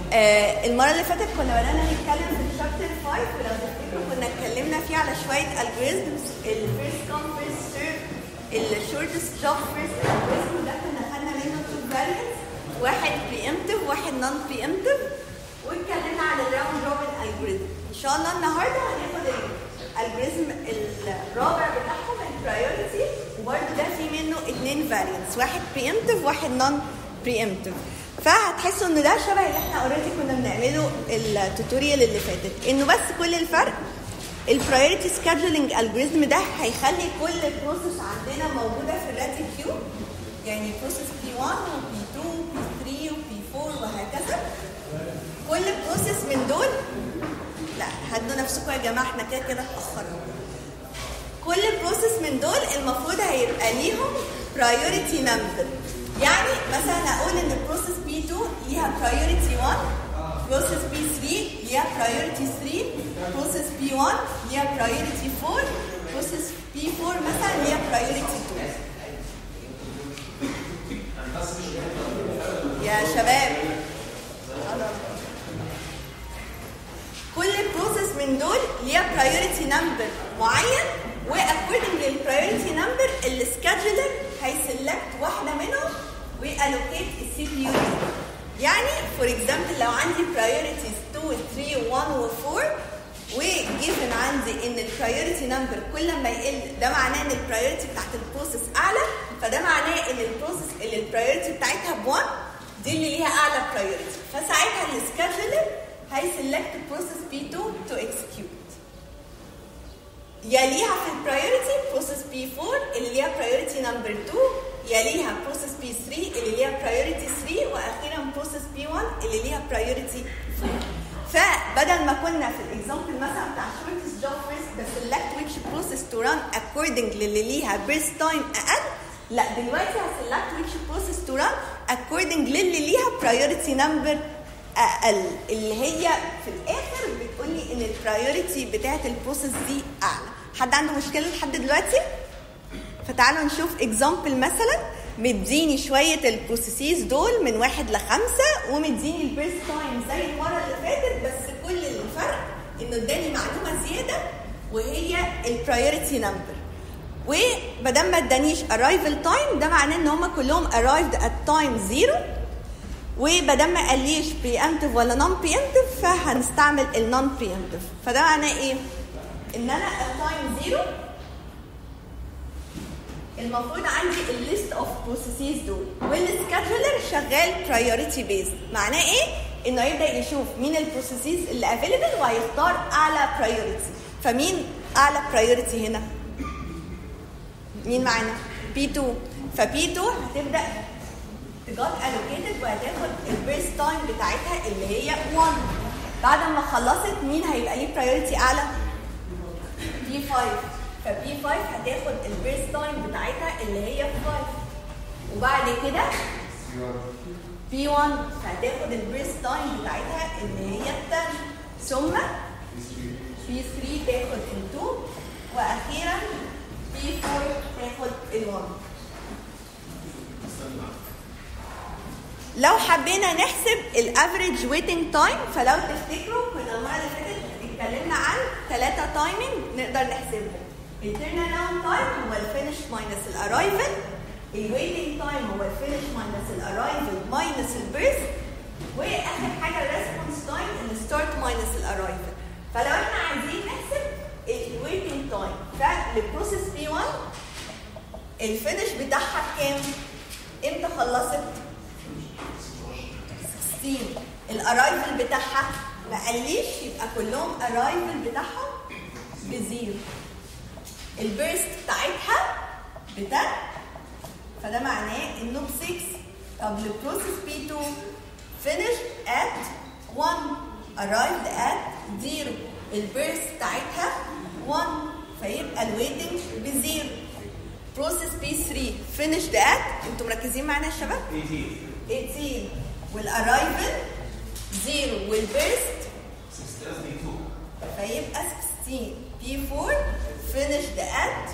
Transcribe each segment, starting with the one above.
آه المره اللي فاتت كنا بدانا نتكلم في الشابتر 5 ولو تفتكروا كنا اتكلمنا فيه على شويه الجوريزمز الفيرست كام فيرست سيرف الشورتست جوب فيرست الجوريزم ده كنا خدنا منه تو فاريانتس واحد بريمتيف واحد نون بريمتيف واتكلمنا على الراوند روبن الجوريزم ان شاء الله النهارده هناخد الالجوريزم الرابع بتاعهم البرايورتي وبرده ده في منه اثنين فاريانتس واحد بريمتيف واحد نون بريمتيف فهتحسوا ان ده شبه اللي احنا اوريدي كنا بنعمله التوتوريال اللي فاتت انه بس كل الفرق البرايورتي سكادجولينج الجوريزم ده هيخلي كل بروسيس عندنا موجوده في الرادي كيو يعني بروسيس بي 1 وبي 2 بي 3 وبي 4 وهكذا كل بروسيس من دول لا هدوا نفسكم يا جماعه احنا كده كده اتاخرنا كل بروسيس من دول المفروض هيبقى ليهم برايورتي نمبر يعني مثلا اقول ان بروسيس بي 2 ليها برايورتي 1 بروسيس بي 3 ليها برايورتي 3 بروسيس بي 1 ليها برايورتي 4 بروسيس بي 4 مثلا ليها برايورتي 2 يا شباب كل بروسيس من دول ليها برايورتي نمبر معين واكوردنج للبرايورتي نمبر السكادجولر هيسلكت واحده منهم والوكيت السي بي يو يعني فور اكزامبل لو عندي برايورتيز 2 3 1 و4 وجيفن عندي ان البرايورتي نمبر كل ما يقل ده معناه ان البرايورتي بتاعت البروسيس اعلى فده معناه ان البروسيس اللي البرايورتي بتاعتها ب 1 دي اللي ليها اعلى برايورتي فساعتها السكادجولر هيسلكت بروسيس بي 2 تو اكسكيوت يليها في البرايورتي بروسيس بي 4 اللي ليها برايورتي نمبر 2 يليها بروسيس بي 3 اللي ليها برايورتي 3 واخيرا بروسيس بي 1 اللي ليها برايورتي 4 فبدل ما كنا في الاكزامبل مثلا بتاع شورتست جوب فيرست بسلكت ويتش بروسيس تو ران اكوردنج للي ليها بيرست تايم اقل لا دلوقتي هسلكت ويتش بروسيس تو ران اكوردنج للي ليها برايورتي نمبر اقل اللي هي في الاخر بتقول لي ان البرايورتي بتاعت البروسيس دي اعلى حد عنده مشكله لحد دلوقتي فتعالوا نشوف اكزامبل مثلا مديني شويه البروسيسز دول من واحد لخمسه ومديني البيرست تايم زي المره اللي فاتت بس كل الفرق انه اداني معلومه زياده وهي البرايورتي نمبر ومادام ما ادانيش ارايفل تايم ده معناه ان هم كلهم ارايفد ات تايم زيرو ومادام ما قاليش بريامتيف ولا نون بريامتيف فهنستعمل النون بريامتيف فده معناه ايه؟ ان انا التايم زيرو المفروض عندي الليست اوف بروسيسز دول والسكادجولر شغال برايورتي بيزد معناه ايه؟ انه يبدا يشوف مين البروسيسز اللي افيلبل وهيختار اعلى برايورتي فمين اعلى برايورتي هنا؟ مين معانا؟ بي 2 فبي 2 هتبدا تجات الوكيتد وهتاخد البيرست تايم بتاعتها اللي هي 1 بعد ما خلصت مين هيبقى ليه برايورتي اعلى؟ بي 5 فبي 5 هتاخد البيرست تايم بتاعتها اللي هي 5 وبعد كده بي 1 هتاخد البيرست تايم بتاعتها اللي هي 10 ثم بي 3 تاخد ال 2 واخيرا بي 4 تاخد ال 1 لو حبينا نحسب الافريج ويتنج تايم فلو تفتكروا كنا المره اللي فاتت اتكلمنا عن ثلاثه تايمنج نقدر نحسبهم التيرن اراوند تايم هو الفينش ماينس الارايفل الويتنج تايم هو الفينش ماينس الارايفل ماينس البيرث واخر حاجه الريسبونس تايم الستارت ماينس الارايفل فلو احنا عايزين نحسب الويتنج تايم فالبروسيس بي 1 الفينش بتاعها بكام؟ امتى خلصت؟ 16 الارايفل بتاعها ما قاليش يبقى كلهم ارايفل بتاعهم بزيرو البيرست بتاعتها ب 10 فده معناه انه ب 6 طب البروسيس بي 2 finished at 1 arrived at 0 البيرست بتاعتها 1 فيبقى الويتنج بزيرو بروسيس بي 3 finished at انتوا مركزين معانا يا شباب؟ 18 18 والارايفل 0 والبيرست فيبقى 16 بي 4 finished at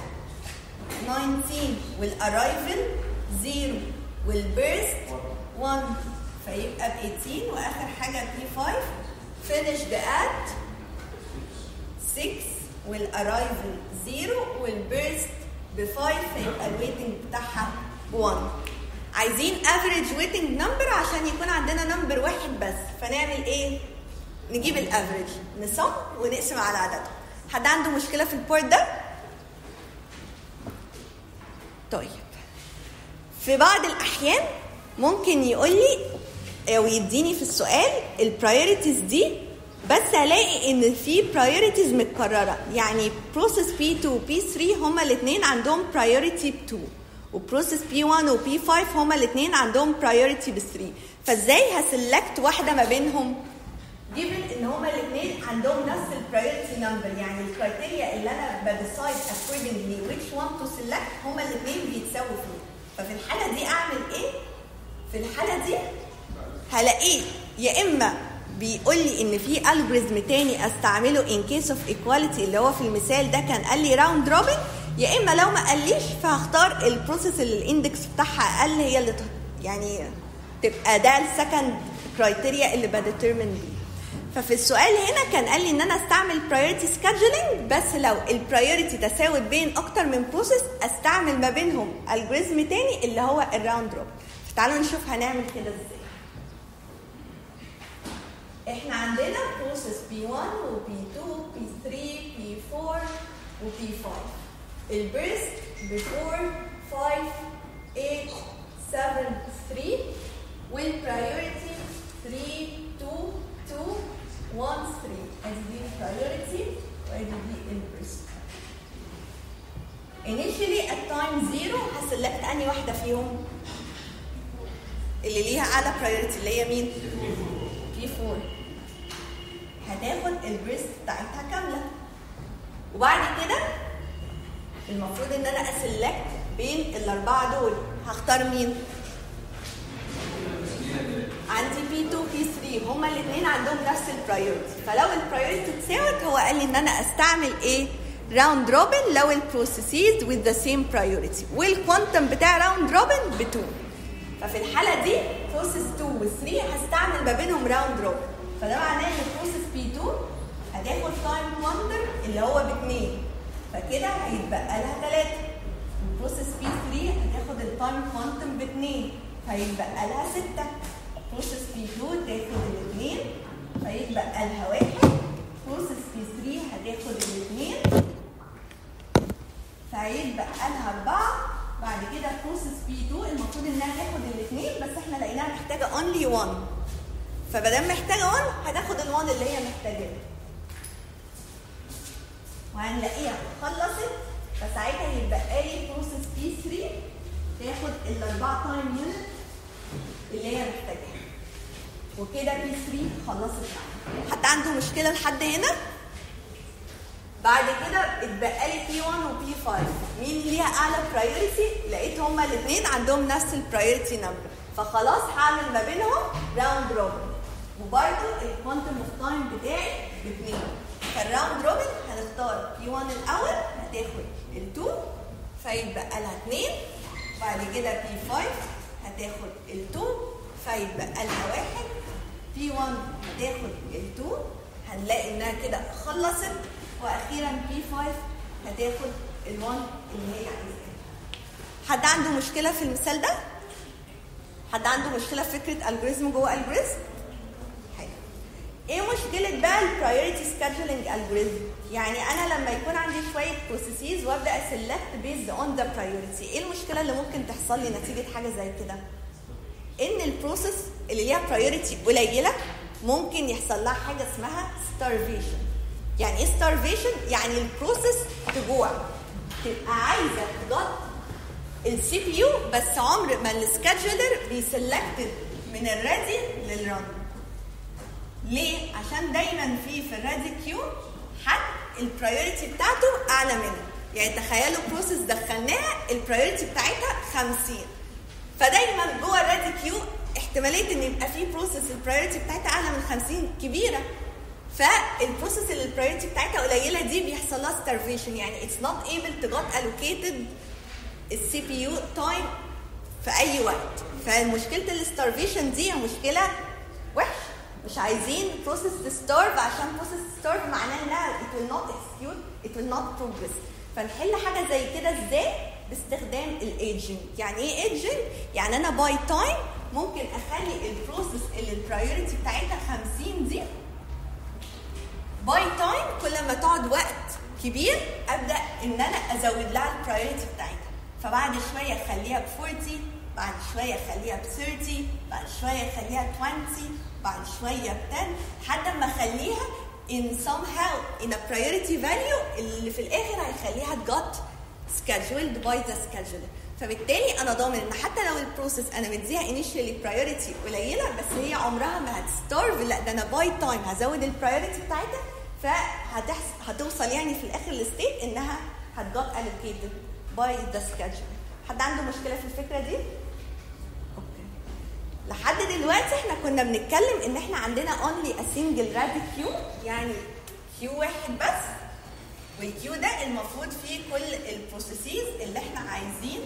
19 والارايفل 0 والبيرست 1 فيبقى ب 18 واخر حاجه بي 5 finished at 6 والارايفل 0 والبيرست ب 5 فيبقى الويتنج بتاعها 1 عايزين افريج ويتنج نمبر عشان يكون عندنا نمبر واحد بس فنعمل ايه؟ نجيب الافريج نصم ونقسم على عددهم حد عنده مشكله في البورت ده؟ طيب في بعض الاحيان ممكن يقول لي او يديني في السؤال البرايورتيز دي بس الاقي ان في برايورتيز متكرره يعني بروسيس بي 2 وبي 3 هما الاثنين عندهم برايورتي ب 2 وبروسيس بي 1 وبي 5 هما الاثنين عندهم برايورتي ب 3 فازاي هسلكت واحده ما بينهم جيفن ان هما الاثنين عندهم نفس البرايورتي نمبر يعني الكرايتيريا اللي انا بديسايد accordingly which one to select هما الاثنين بيتساووا فيه ففي الحاله دي اعمل ايه؟ في الحاله دي هلاقيه يا اما بيقول لي ان في الجوريزم تاني استعمله ان كيس اوف ايكواليتي اللي هو في المثال ده كان قال لي راوند روبن يا اما لو ما قاليش فهختار البروسيس اللي الاندكس بتاعها اقل هي اللي يعني تبقى ده السكند كرايتيريا اللي بديترمن بيه ففي السؤال هنا كان قال لي ان انا استعمل برايورتي سكادجولينج بس لو البرايورتي تساوت بين اكتر من بروسيس استعمل ما بينهم الجوريزم تاني اللي هو الراوند روبن فتعالوا نشوف هنعمل كده ازاي احنا عندنا بروسيس بي 1 وبي 2 بي 3 بي 4 وبي 5 البيرست ب 4 5 8 7 3 والبرايورتي 3 2 2 1 3 ادي دي البرايورتي وادي دي البيرست initially at time 0 هسلكت انهي واحده فيهم اللي ليها اعلى برايورتي اللي هي مين؟ بي 4 هتاخد البريست بتاعتها كامله وبعد كده المفروض ان انا اسلكت بين الاربعه دول هختار مين؟ عندي بي 2 بي 3 هما الاثنين عندهم نفس البرايورتي فلو البرايورتي اتساوت هو قال لي ان انا استعمل ايه؟ راوند روبن لو البروسيسز with the same priority والكوانتم بتاع راوند روبن ب 2 ففي الحاله دي بروسيس 2 و 3 هستعمل ما بينهم راوند روبن فده معناه ان بروسيس بي 2 هتاخد تايم كوانتم اللي هو ب 2 فكده هيتبقى لها 3 بروسيس بي 3 هتاخد التايم كوانتم ب 2 فيتبقى لها 6 بروسيس بي 2 تاخد الاثنين فيتبقى لها 1 بروسيس بي 3 هتاخد الاثنين فهيتبقى لها 4 بعد كده بروسيس بي 2 المفروض انها تاخد الاثنين بس احنا لقيناها محتاجه اونلي 1 فمادام محتاجه 1 هتاخد ال1 اللي هي محتاجاه وهنلاقيها خلصت فساعتها يتبقى لي بروسيس بي 3 تاخد الاربعه تايم يونت اللي هي محتاجاها وكده بي 3 خلصت معانا حد عنده مشكله لحد هنا؟ بعد كده اتبقى لي بي 1 وبي 5 مين ليها اعلى برايورتي لقيت هما الاثنين عندهم نفس البرايورتي نمبر فخلاص هعمل ما بينهم راوند روبن وبرده الكوانتم اوف تايم بتاعي باثنين فالراوند روبن هنختار بي 1 الاول هتاخد ال2 فيتبقى لها 2 بعد كده بي 5 هتاخد ال2 فيتبقى لها 1 بي 1 هتاخد ال2 هنلاقي انها كده خلصت واخيرا بي 5 هتاخد ال1 اللي هي عايزاها حد عنده مشكله في المثال ده حد عنده مشكله في فكره الجوريزم جوه الجوريزم حاجه ايه مشكله بقى البرايورتي سكادجولينج الجوريزم يعني انا لما يكون عندي شويه بروسيسز وابدا اسلكت بيزد اون ذا برايورتي ايه المشكله اللي ممكن تحصل لي نتيجه حاجه زي كده ان البروسيس اللي ليها برايورتي قليله ممكن يحصل لها حاجه اسمها starvation يعني ايه starvation يعني البروسيس تجوع تبقى عايزه تغطي السي بي يو بس عمر ما السكادجولر بيسلكت من الريدي للرن ليه عشان دايما في في الريدي كيو حد البرايورتي بتاعته اعلى منه يعني تخيلوا بروسيس دخلناها البرايورتي بتاعتها 50 فدايما جوه الريدي كيو احتماليه ان يبقى في بروسيس البرايورتي بتاعتها اعلى من 50 كبيره فالبروسيس اللي البرايورتي بتاعتها قليله دي بيحصل لها starvation يعني اتس نوت ايبل تو جوت allocated السي بي يو تايم في اي وقت فمشكله الستارفيشن دي مشكله وحشه مش عايزين بروسيس تستارف عشان بروسيس تستارف معناه انها it will not execute it will not progress فنحل حاجه زي كده ازاي باستخدام الايجنت يعني ايه ايجنت يعني انا باي تايم ممكن اخلي البروسيس اللي البرايورتي بتاعتها 50 دي باي تايم كل ما تقعد وقت كبير ابدا ان انا ازود لها البرايورتي بتاعتها فبعد شويه اخليها ب 40 بعد شويه اخليها ب 30 بعد شويه اخليها ب 20 بعد شويه ب 10 لحد ما اخليها in somehow in a priority value اللي في الاخر هيخليها got scheduled by the scheduler فبالتالي انا ضامن ان حتى لو البروسيس انا مديها initially priority قليله بس هي عمرها ما هتستارف لا ده انا باي تايم هزود البرايورتي بتاعتها فهتحس هتوصل يعني في الاخر لستيت انها هتجوت allocated by the scheduler حد عنده مشكله في الفكره دي؟ اوكي لحد دلوقتي احنا كنا بنتكلم ان احنا عندنا only a single rabbit queue يعني كيو واحد بس والكيو ده المفروض فيه كل البروسيسز اللي احنا عايزين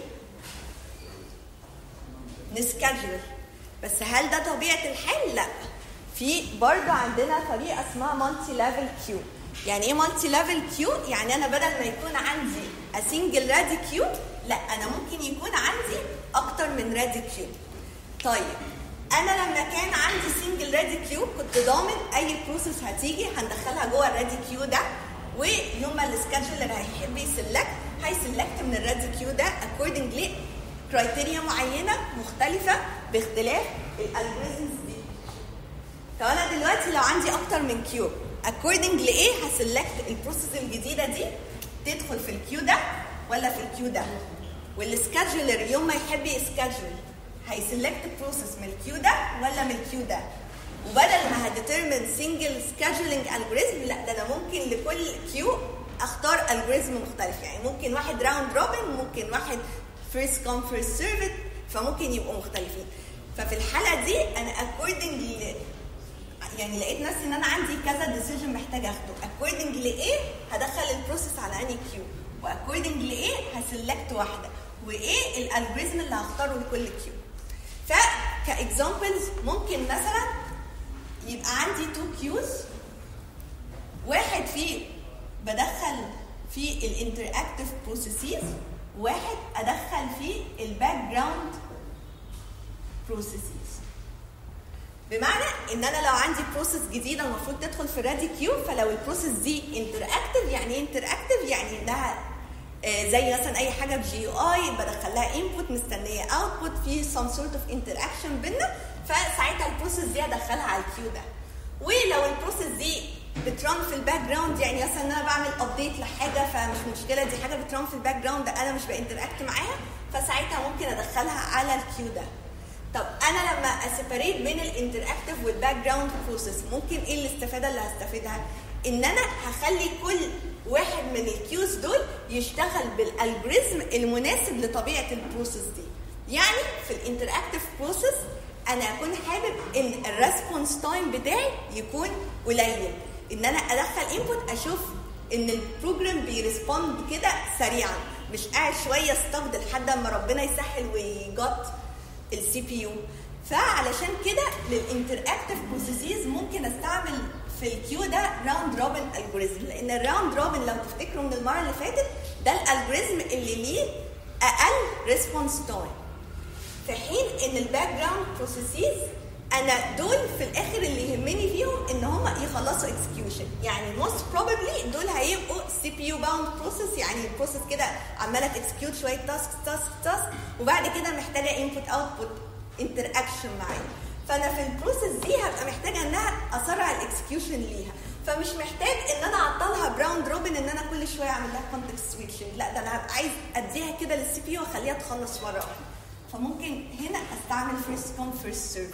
نسكادجول بس هل ده طبيعه الحل؟ لا في برضه عندنا طريقه اسمها مالتي ليفل كيو يعني ايه مالتي ليفل كيو يعني انا بدل ما يكون عندي a single رادي كيو لا انا ممكن يكون عندي اكتر من رادي كيو طيب انا لما كان عندي سنجل رادي كيو كنت ضامن اي بروسيس هتيجي هندخلها جوه الرادي كيو ده ويوم ما السكادجولر هيحب يسلكت هيسلكت من الرادي كيو ده اكوردنجلي كرايتيريا معينه مختلفه باختلاف الالجوريزمز دي طب انا دلوقتي لو عندي اكتر من كيو اكوردنج لايه هسلكت البروسيس الجديده دي تدخل في الكيو ده ولا في الكيو ده والسكادجولر يوم ما يحب يسكادجول هيسلكت بروسيس من الكيو ده ولا من الكيو ده وبدل ما هديترمن سنجل سكادجولينج الجوريزم لا ده انا ممكن لكل كيو اختار الجوريزم مختلف يعني ممكن واحد راوند روبن ممكن واحد فيرست كوم فيرست سيرفد فممكن يبقوا مختلفين ففي الحاله دي انا اكوردنج يعني لقيت نفسي ان انا عندي كذا ديسيجن محتاج اخده اكوردنج لايه هدخل البروسيس على اني كيو واكوردنج لايه هسلكت واحده وايه الالجوريزم اللي هختاره لكل كيو فكاكزامبلز ممكن مثلا يبقى عندي تو كيوز واحد فيه بدخل فيه الانتراكتيف بروسيسز واحد ادخل فيه الباك جراوند بروسيسز بمعنى ان انا لو عندي بروسيس جديده المفروض تدخل في الرادي كيو فلو البروسيس دي انتراكتيف يعني ايه انتراكتيف يعني انها آه، زي مثلا اي حاجه بجي يو اي بدخل لها انبوت مستنيه اوتبوت في سم سورت اوف انتراكشن بينا فساعتها البروسيس دي ادخلها على الكيو ده ولو البروسيس دي بترن في الباك جراوند يعني مثلا ان انا بعمل ابديت لحاجه فمش مشكله دي حاجه بترن في الباك جراوند انا مش بانتراكت معاها فساعتها ممكن ادخلها على الكيو ده طب انا لما اسيبريت بين الانتراكتيف والباك جراوند بروسيس ممكن ايه الاستفاده اللي هستفيدها ان انا هخلي كل واحد من الكيوز دول يشتغل بالالجوريزم المناسب لطبيعه البروسيس دي يعني في الانتراكتيف بروسيس انا اكون حابب ان الريسبونس تايم بتاعي يكون قليل ان انا ادخل انبوت اشوف ان البروجرام بيرسبوند كده سريعا مش قاعد شويه استخد لحد ما ربنا يسهل ويجت السي بي يو فعلشان كده للانتراكتيف بروسيسز ممكن استعمل في الكيو ده راوند روبن الجوريزم لان الراوند روبن لو تفتكروا من المره اللي فاتت ده الالجوريزم اللي ليه اقل ريسبونس تايم في حين ان الباك جراوند بروسيسز انا دول في الاخر اللي يهمني فيهم ان هم يخلصوا اكسكيوشن يعني موست بروبابلي دول هيبقوا سي بي يو باوند بروسيس يعني البروسيس كده عماله تكسكيوت شويه تاسك تاسك تاسك وبعد كده محتاجه انبوت اوتبوت انتر اكشن معايا فانا في البروسيس دي هبقى محتاجه انها اسرع الاكسكيوشن ليها فمش محتاج ان انا اعطلها براوند روبن ان انا كل شويه اعمل لها كونتكست سويتشنج لا ده انا هبقى عايز اديها كده للسي بي يو واخليها تخلص مره واحده فممكن هنا استعمل فيرست كوم فيرست سيرف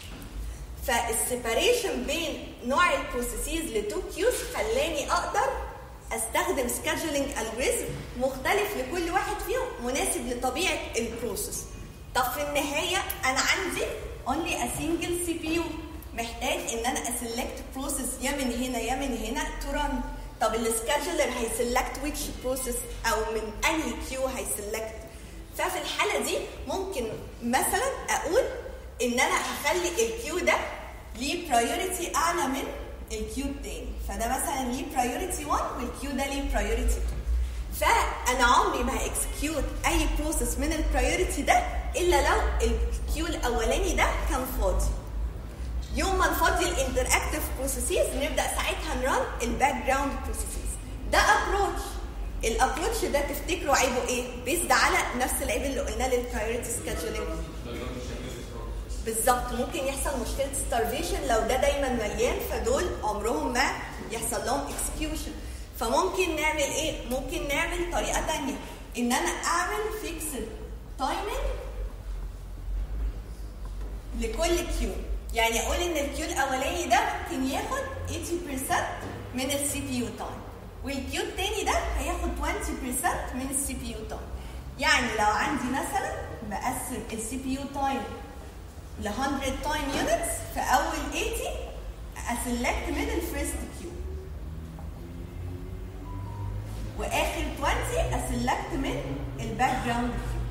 فالسيباريشن بين نوع البروسيسز لتو كيوز خلاني اقدر استخدم سكادجولينج الجوريزم مختلف لكل واحد فيهم مناسب لطبيعه البروسيس طب في النهايه انا عندي only a single سي بي يو محتاج ان انا اسلكت بروسيس يا من هنا يا من هنا تو ران طب السكادجولر هيسلكت which بروسيس او من انهي كيو هيسلكت ففي الحاله دي ممكن مثلا اقول ان انا هخلي الكيو ده ليه برايورتي اعلى من الكيو التاني فده مثلا ليه برايورتي 1 والكيو ده ليه برايورتي 2 فانا عمري ما هاكسكيوت اي بروسيس من البرايورتي ده الا لو الكيو الاولاني ده كان فاضي يوم ما نفضي الانتراكتيف بروسيسز نبدا ساعتها نرن الباك جراوند بروسيسز ده ابروتش الابروتش ده تفتكروا عيبه ايه؟ بيزد على نفس العيب اللي قلناه للبرايورتي سكادجولينج بالظبط ممكن يحصل مشكله ستارفيشن لو ده دايما مليان فدول عمرهم ما يحصل لهم اكسكيوشن فممكن نعمل ايه؟ ممكن نعمل طريقه ثانيه ان انا اعمل فيكسد تايمنج لكل كيو يعني اقول ان الكيو الاولاني ده ممكن ياخد 80% من السي بي يو تايم والكيو التاني ده هياخد 20% من السي بي يو تايم يعني لو عندي مثلا بقسم السي بي يو تايم ل 100 تايم يونتس في اول 80 اسلكت من الفيرست كيو واخر 20 اسلكت من الباك جراوند كيو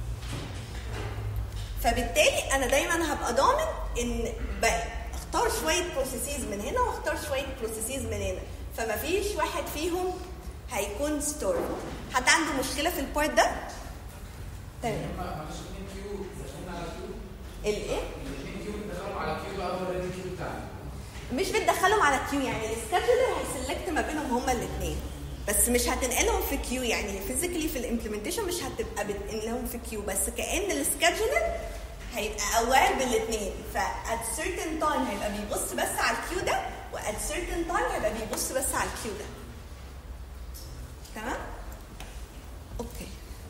فبالتالي انا دايما هبقى ضامن ان اختار شويه بروسيسز من هنا واختار شويه بروسيسز من هنا فما فيش واحد فيهم هيكون ستور حد عنده مشكله في البارت ده تمام معلش 2 كيو دخلنا على كيو الايه 2 كيو بندخلهم على كيو بقى هو الريدي كيو بتاعنا مش بتدخلهم على كيو يعني السكادجولر هيسلكت ما بينهم هما الاثنين بس مش هتنقلهم في كيو يعني فيزيكالي في الامبلمنتيشن مش هتبقى بتنقلهم في كيو بس كان السكادجولر هيبقى اوير بالاثنين فات سيرتن تايم هيبقى بيبص بس على الكيو ده وات سيرتن تايم هيبقى بيبص بس على الكيو ده تمام اوكي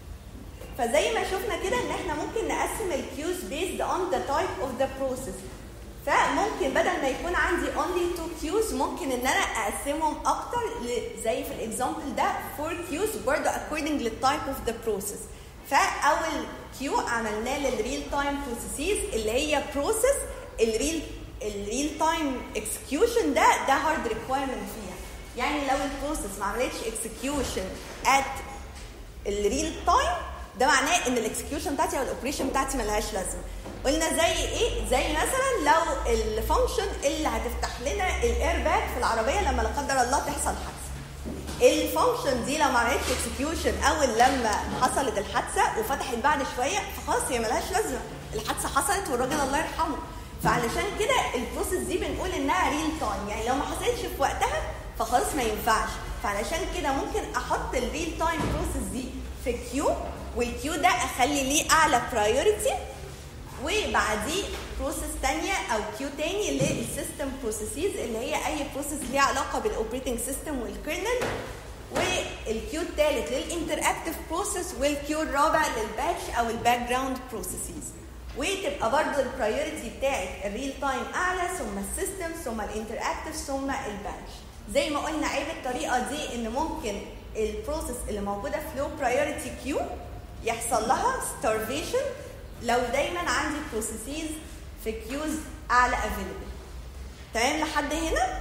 فزي ما شفنا كده ان احنا ممكن نقسم الكيوز بيزد اون ذا تايب اوف ذا بروسيس فممكن بدل ما يكون عندي only two queues ممكن ان انا اقسمهم اكتر ل- زي في الاكزامبل ده four queues برضه according للتايب اوف ذا بروسيس فاول كيو عملناه للريل تايم بروسيسز اللي هي بروسيس الريل الريل تايم اكسكيوشن ده ده هارد ريكوايرمنت فيها يعني لو البروسيس ما عملتش اكسكيوشن ات الريل تايم ده معناه ان الاكسكيوشن بتاعتي او الاوبريشن بتاعتي ملهاش لازمه قلنا زي ايه زي مثلا لو الفانكشن اللي هتفتح لنا الاير باك في العربيه لما لا قدر الله تحصل حادثه الفانكشن دي لو ما عملتش اكسكيوشن اول لما حصلت الحادثه وفتحت بعد شويه فخلاص هي ملهاش لازمه الحادثه حصلت والراجل الله يرحمه فعلشان كده البروسيس دي بنقول انها ريل تايم يعني لو ما حصلتش في وقتها فخلاص ما ينفعش فعلشان كده ممكن احط الريل تايم بروسيس دي في كيو والكيو ده اخلي ليه اعلى برايورتي وبعديه بروسيس تانية او كيو تاني للسيستم بروسيسز اللي هي اي بروسيس ليها علاقه بالاوبريتنج سيستم والكيرنل والكيو الثالث للانتراكتيف بروسيس والكيو الرابع للباتش او الباك جراوند بروسيسز وتبقى برضه البرايورتي بتاعت الريل تايم اعلى ثم السيستم ثم الانتراكتيف ثم الباتش زي ما قلنا عيب الطريقه دي ان ممكن البروسيس اللي موجوده في لو برايورتي كيو يحصل لها starvation لو دايما عندي بروسيسز في كيوز اعلى افيلبل تمام لحد هنا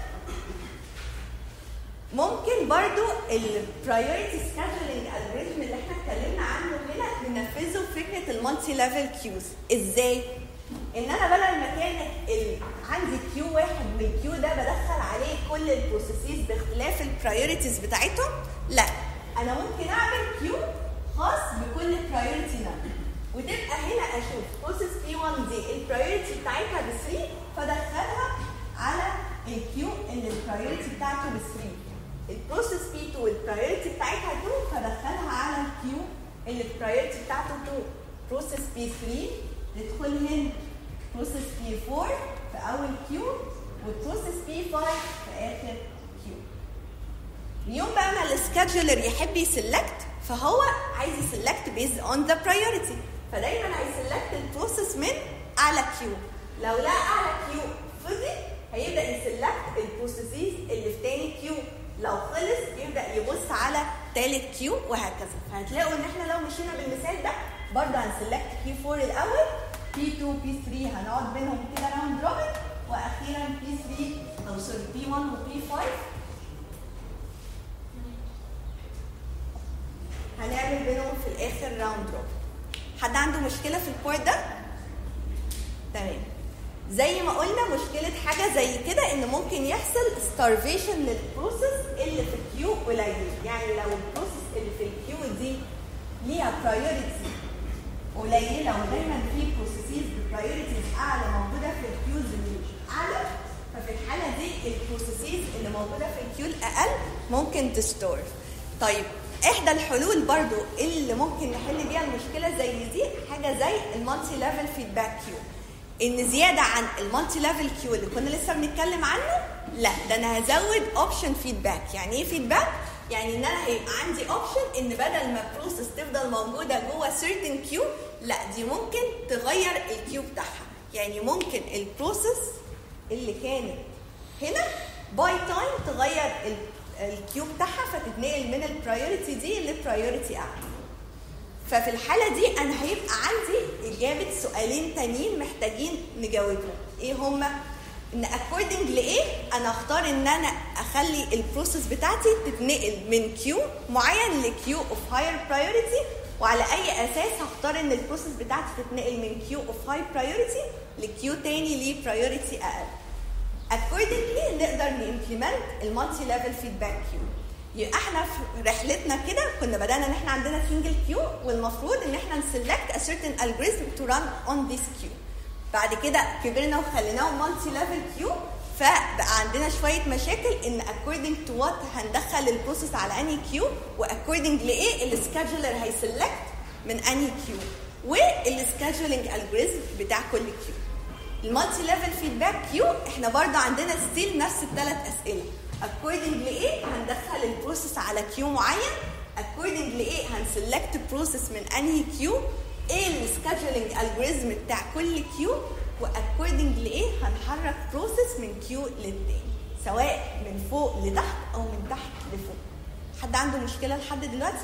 ممكن برضو البرايورتي سكادجولينج الجوريثم اللي احنا اتكلمنا عنه هنا ننفذه في فكره المالتي ليفل كيوز ازاي ان انا بدل ما كانت ال... عندي كيو واحد والكيو ده بدخل عليه كل البروسيسز باختلاف البرايورتيز بتاعتهم لا انا ممكن اعمل كيو خاص بكل برايورتي نمبر وتبقى هنا اشوف بروسيس بي 1 دي البرايورتي بتاعتها ب 3 فادخلها على الكيو اللي البرايورتي بتاعته ب 3 البروسيس بي 2 البرايورتي بتاعتها 2 فادخلها على الكيو اللي البرايورتي بتاعته 2 بروسيس بي 3 تدخل هنا بروسيس بي 4 في اول كيو وبروسيس بي 5 في اخر كيو اليوم بقى ما السكادجولر يحب يسلكت فهو عايز يسلكت بيز اون ذا برايورتي فدايما هيسلكت البروسيس من اعلى كيو لو لقى اعلى كيو فضي هيبدا يسلكت البروسيسز اللي في تاني كيو لو خلص يبدا يبص على تالت كيو وهكذا فهتلاقوا ان احنا لو مشينا بالمثال ده برضه هنسلكت كيو 4 الاول بي 2 بي 3 هنقعد بينهم كده راوند روبن واخيرا بي 3 او سوري بي 1 وبي 5 هنعمل بينهم في الاخر راوند روبن حد عنده مشكله في البورت ده تمام زي ما قلنا مشكله حاجه زي كده ان ممكن يحصل starvation للبروسيس اللي في الكيو قليل يعني لو البروسيس اللي في الكيو دي ليها برايورتي قليله ودايما في بروسيسز برايورتيز اعلى موجوده في الكيوز اللي اعلى ففي الحاله دي البروسيسز اللي موجوده في الكيو الاقل ممكن تستور طيب احدى الحلول برضو اللي ممكن نحل بيها المشكله زي دي حاجه زي المالتي ليفل فيدباك كيو ان زياده عن المالتي ليفل كيو اللي كنا لسه بنتكلم عنه لا ده انا هزود اوبشن فيدباك يعني ايه فيدباك يعني ان انا هيبقى عندي اوبشن ان بدل ما بروسيس تفضل موجوده جوه سيرتن كيو لا دي ممكن تغير الكيو بتاعها يعني ممكن البروسيس اللي كانت هنا باي تايم تغير ال- الكيو بتاعها فتتنقل من البرايورتي دي لبرايورتي اعلى ففي الحاله دي انا هيبقى عندي اجابه سؤالين تانيين محتاجين نجاوبهم ايه هما ان according لايه انا اختار ان انا اخلي البروسيس بتاعتي تتنقل من كيو معين لكيو اوف هاير برايورتي وعلى اي اساس هختار ان البروسيس بتاعتي تتنقل من كيو اوف هاي برايورتي لكيو تاني ليه برايورتي اقل accordingly نقدر نimplement المالتي ليفل فيدباك كيو يبقى احنا في رحلتنا كده كنا بدانا ان احنا عندنا سنجل كيو والمفروض ان احنا نسلكت a certain algorithm to run on this queue بعد كده كبرنا وخليناه مالتي ليفل كيو فبقى عندنا شويه مشاكل ان according to what هندخل البروسيس على انهي كيو واكوردنج لايه السكادجولر هيسلكت من انهي كيو والسكادجولينج الجوريزم بتاع كل كيو المالتي ليفل فيدباك كيو احنا برضه عندنا ستيل نفس الثلاث اسئله according لايه هندخل البروسيس على كيو معين according لايه هنسلكت بروسيس من انهي كيو ايه السكادجولينج الجوريزم بتاع كل كيو واكوردنج لايه هنحرك بروسيس من كيو للتاني سواء من فوق لتحت او من تحت لفوق حد عنده مشكله لحد دلوقتي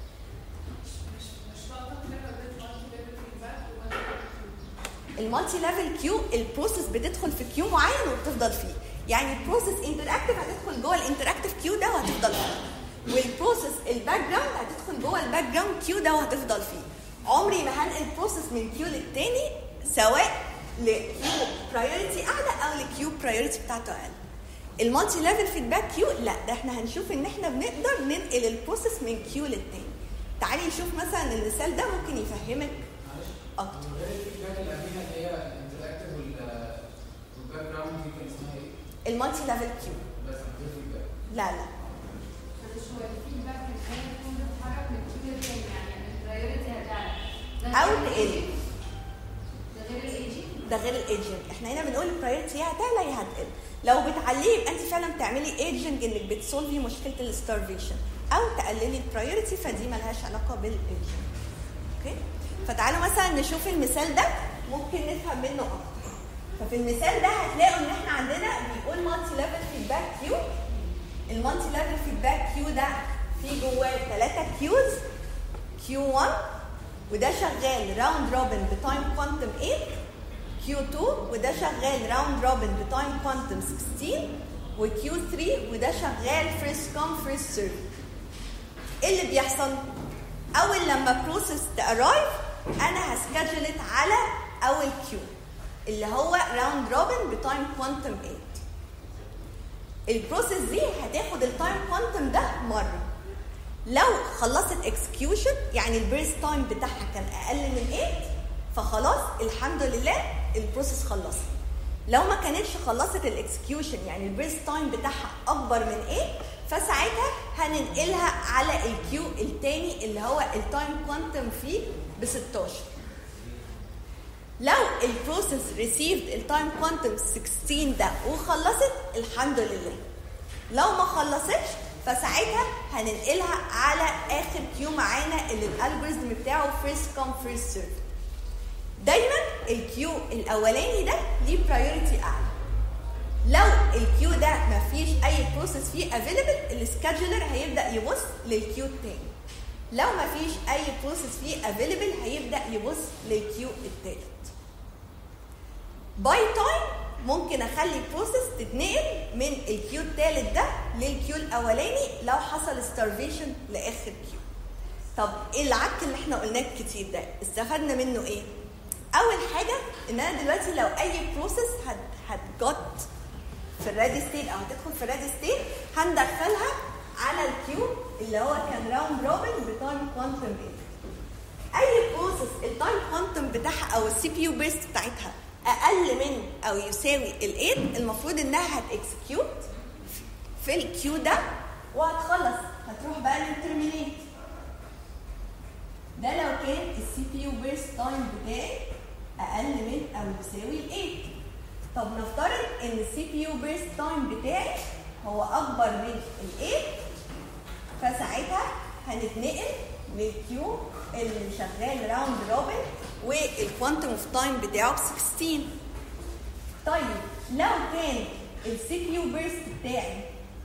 المالتي ليفل كيو البروسيس بتدخل في كيو معين وبتفضل فيه يعني البروسيس انتراكتيف هتدخل جوه الانتراكتيف كيو ده وهتفضل فيه والبروسيس الباك جراوند هتدخل جوه الباك جراوند كيو ده وهتفضل فيه عمري ما هنقل بروسيس من كيو للتاني سواء لكيو برايورتي اعلى او لكيو برايورتي بتاعته اقل المالتي ليفل فيدباك كيو لا ده احنا هنشوف ان احنا بنقدر ننقل البروسيس من كيو للتاني تعالي نشوف مثلا المثال ده ممكن يفهمك معلش اكتر من غير الفيدباك اللي قبلها اللي هي الانتراكتيف والباك جراوند دي كان اسمها ايه؟ المالتي ليفل كيو بس من غير فيدباك لا لا معلش هو الفيدباك الحقيقي يكون بيتحرك من كيو للتاني يعني البرايورتي هتعلى ده أو غير تقل. الaging. ده غير الايجنج ده غير الايجنج احنا هنا بنقول البرايورتي يا هتعلى يا هتقل لو بتعليه يبقى انت فعلا بتعملي ايجنج انك بتسولفي مشكله الستارفيشن او تقللي البرايورتي فدي ملهاش علاقه بالايجنج اوكي فتعالوا مثلا نشوف المثال ده ممكن نفهم منه اكتر ففي المثال ده هتلاقوا ان احنا عندنا بيقول مالتي ليفل فيدباك كيو المالتي ليفل فيدباك كيو ده فيه جواه ثلاثه كيوز كيو 1 وده شغال راوند روبن بتايم كوانتم 8 كيو 2 وده شغال راوند روبن بتايم كوانتم 16 وكيو 3 وده شغال فيرست كوم فيرست سيرف ايه اللي بيحصل اول لما بروسيس تارايف انا هسكجلت على اول كيو اللي هو راوند روبن بتايم كوانتم 8 البروسيس دي هتاخد التايم كوانتم ده مره لو خلصت اكسكيوشن يعني البيرست تايم بتاعها كان اقل من 8 فخلاص الحمد لله البروسيس خلصت لو ما كانتش خلصت الاكسكيوشن يعني البيرست تايم بتاعها اكبر من 8 فساعتها هننقلها على الكيو التاني اللي هو التايم كوانتم فيه ب 16 لو البروسيس ريسيفد التايم كوانتم 16 ده وخلصت الحمد لله لو ما خلصتش فساعتها هننقلها على اخر كيو معانا اللي الالجوريزم بتاعه فيرست كوم فيرست سيرف دايما الكيو الاولاني ده ليه برايورتي اعلى لو الكيو ده ما فيش اي بروسيس فيه افيلبل السكادجولر هيبدا يبص للكيو التاني لو ما فيش اي بروسيس فيه افيلبل هيبدا يبص للكيو التالت باي تايم ممكن اخلي بروسيس تتنقل من الكيو التالت ده للكيو الاولاني لو حصل ستارفيشن لاخر كيو طب ايه العك اللي احنا قلناه كتير ده استفدنا منه ايه اول حاجه ان انا دلوقتي لو اي بروسيس هت هتجت في الريدي ستيت او هتدخل في الريدي ستيت هندخلها على الكيو اللي هو كان راوند روبن بتايم كوانتم اي بروسيس التايم كوانتم بتاعها او السي بي يو بيرست بتاعتها اقل من او يساوي ال8 المفروض انها هتكسكيوت في الكيو ده وهتخلص هتروح بقى للترمينيت ده لو كان السي بي يو بيرست تايم بتاعي اقل من او يساوي ال8 طب نفترض ان السي بي يو بيرست تايم بتاعي هو اكبر من ال8 فساعتها هنتنقل للكيو اللي شغال راوند روبن والكوانتم اوف تايم بتاعه ب 16 طيب لو كان السي بي يو بيرست بتاعي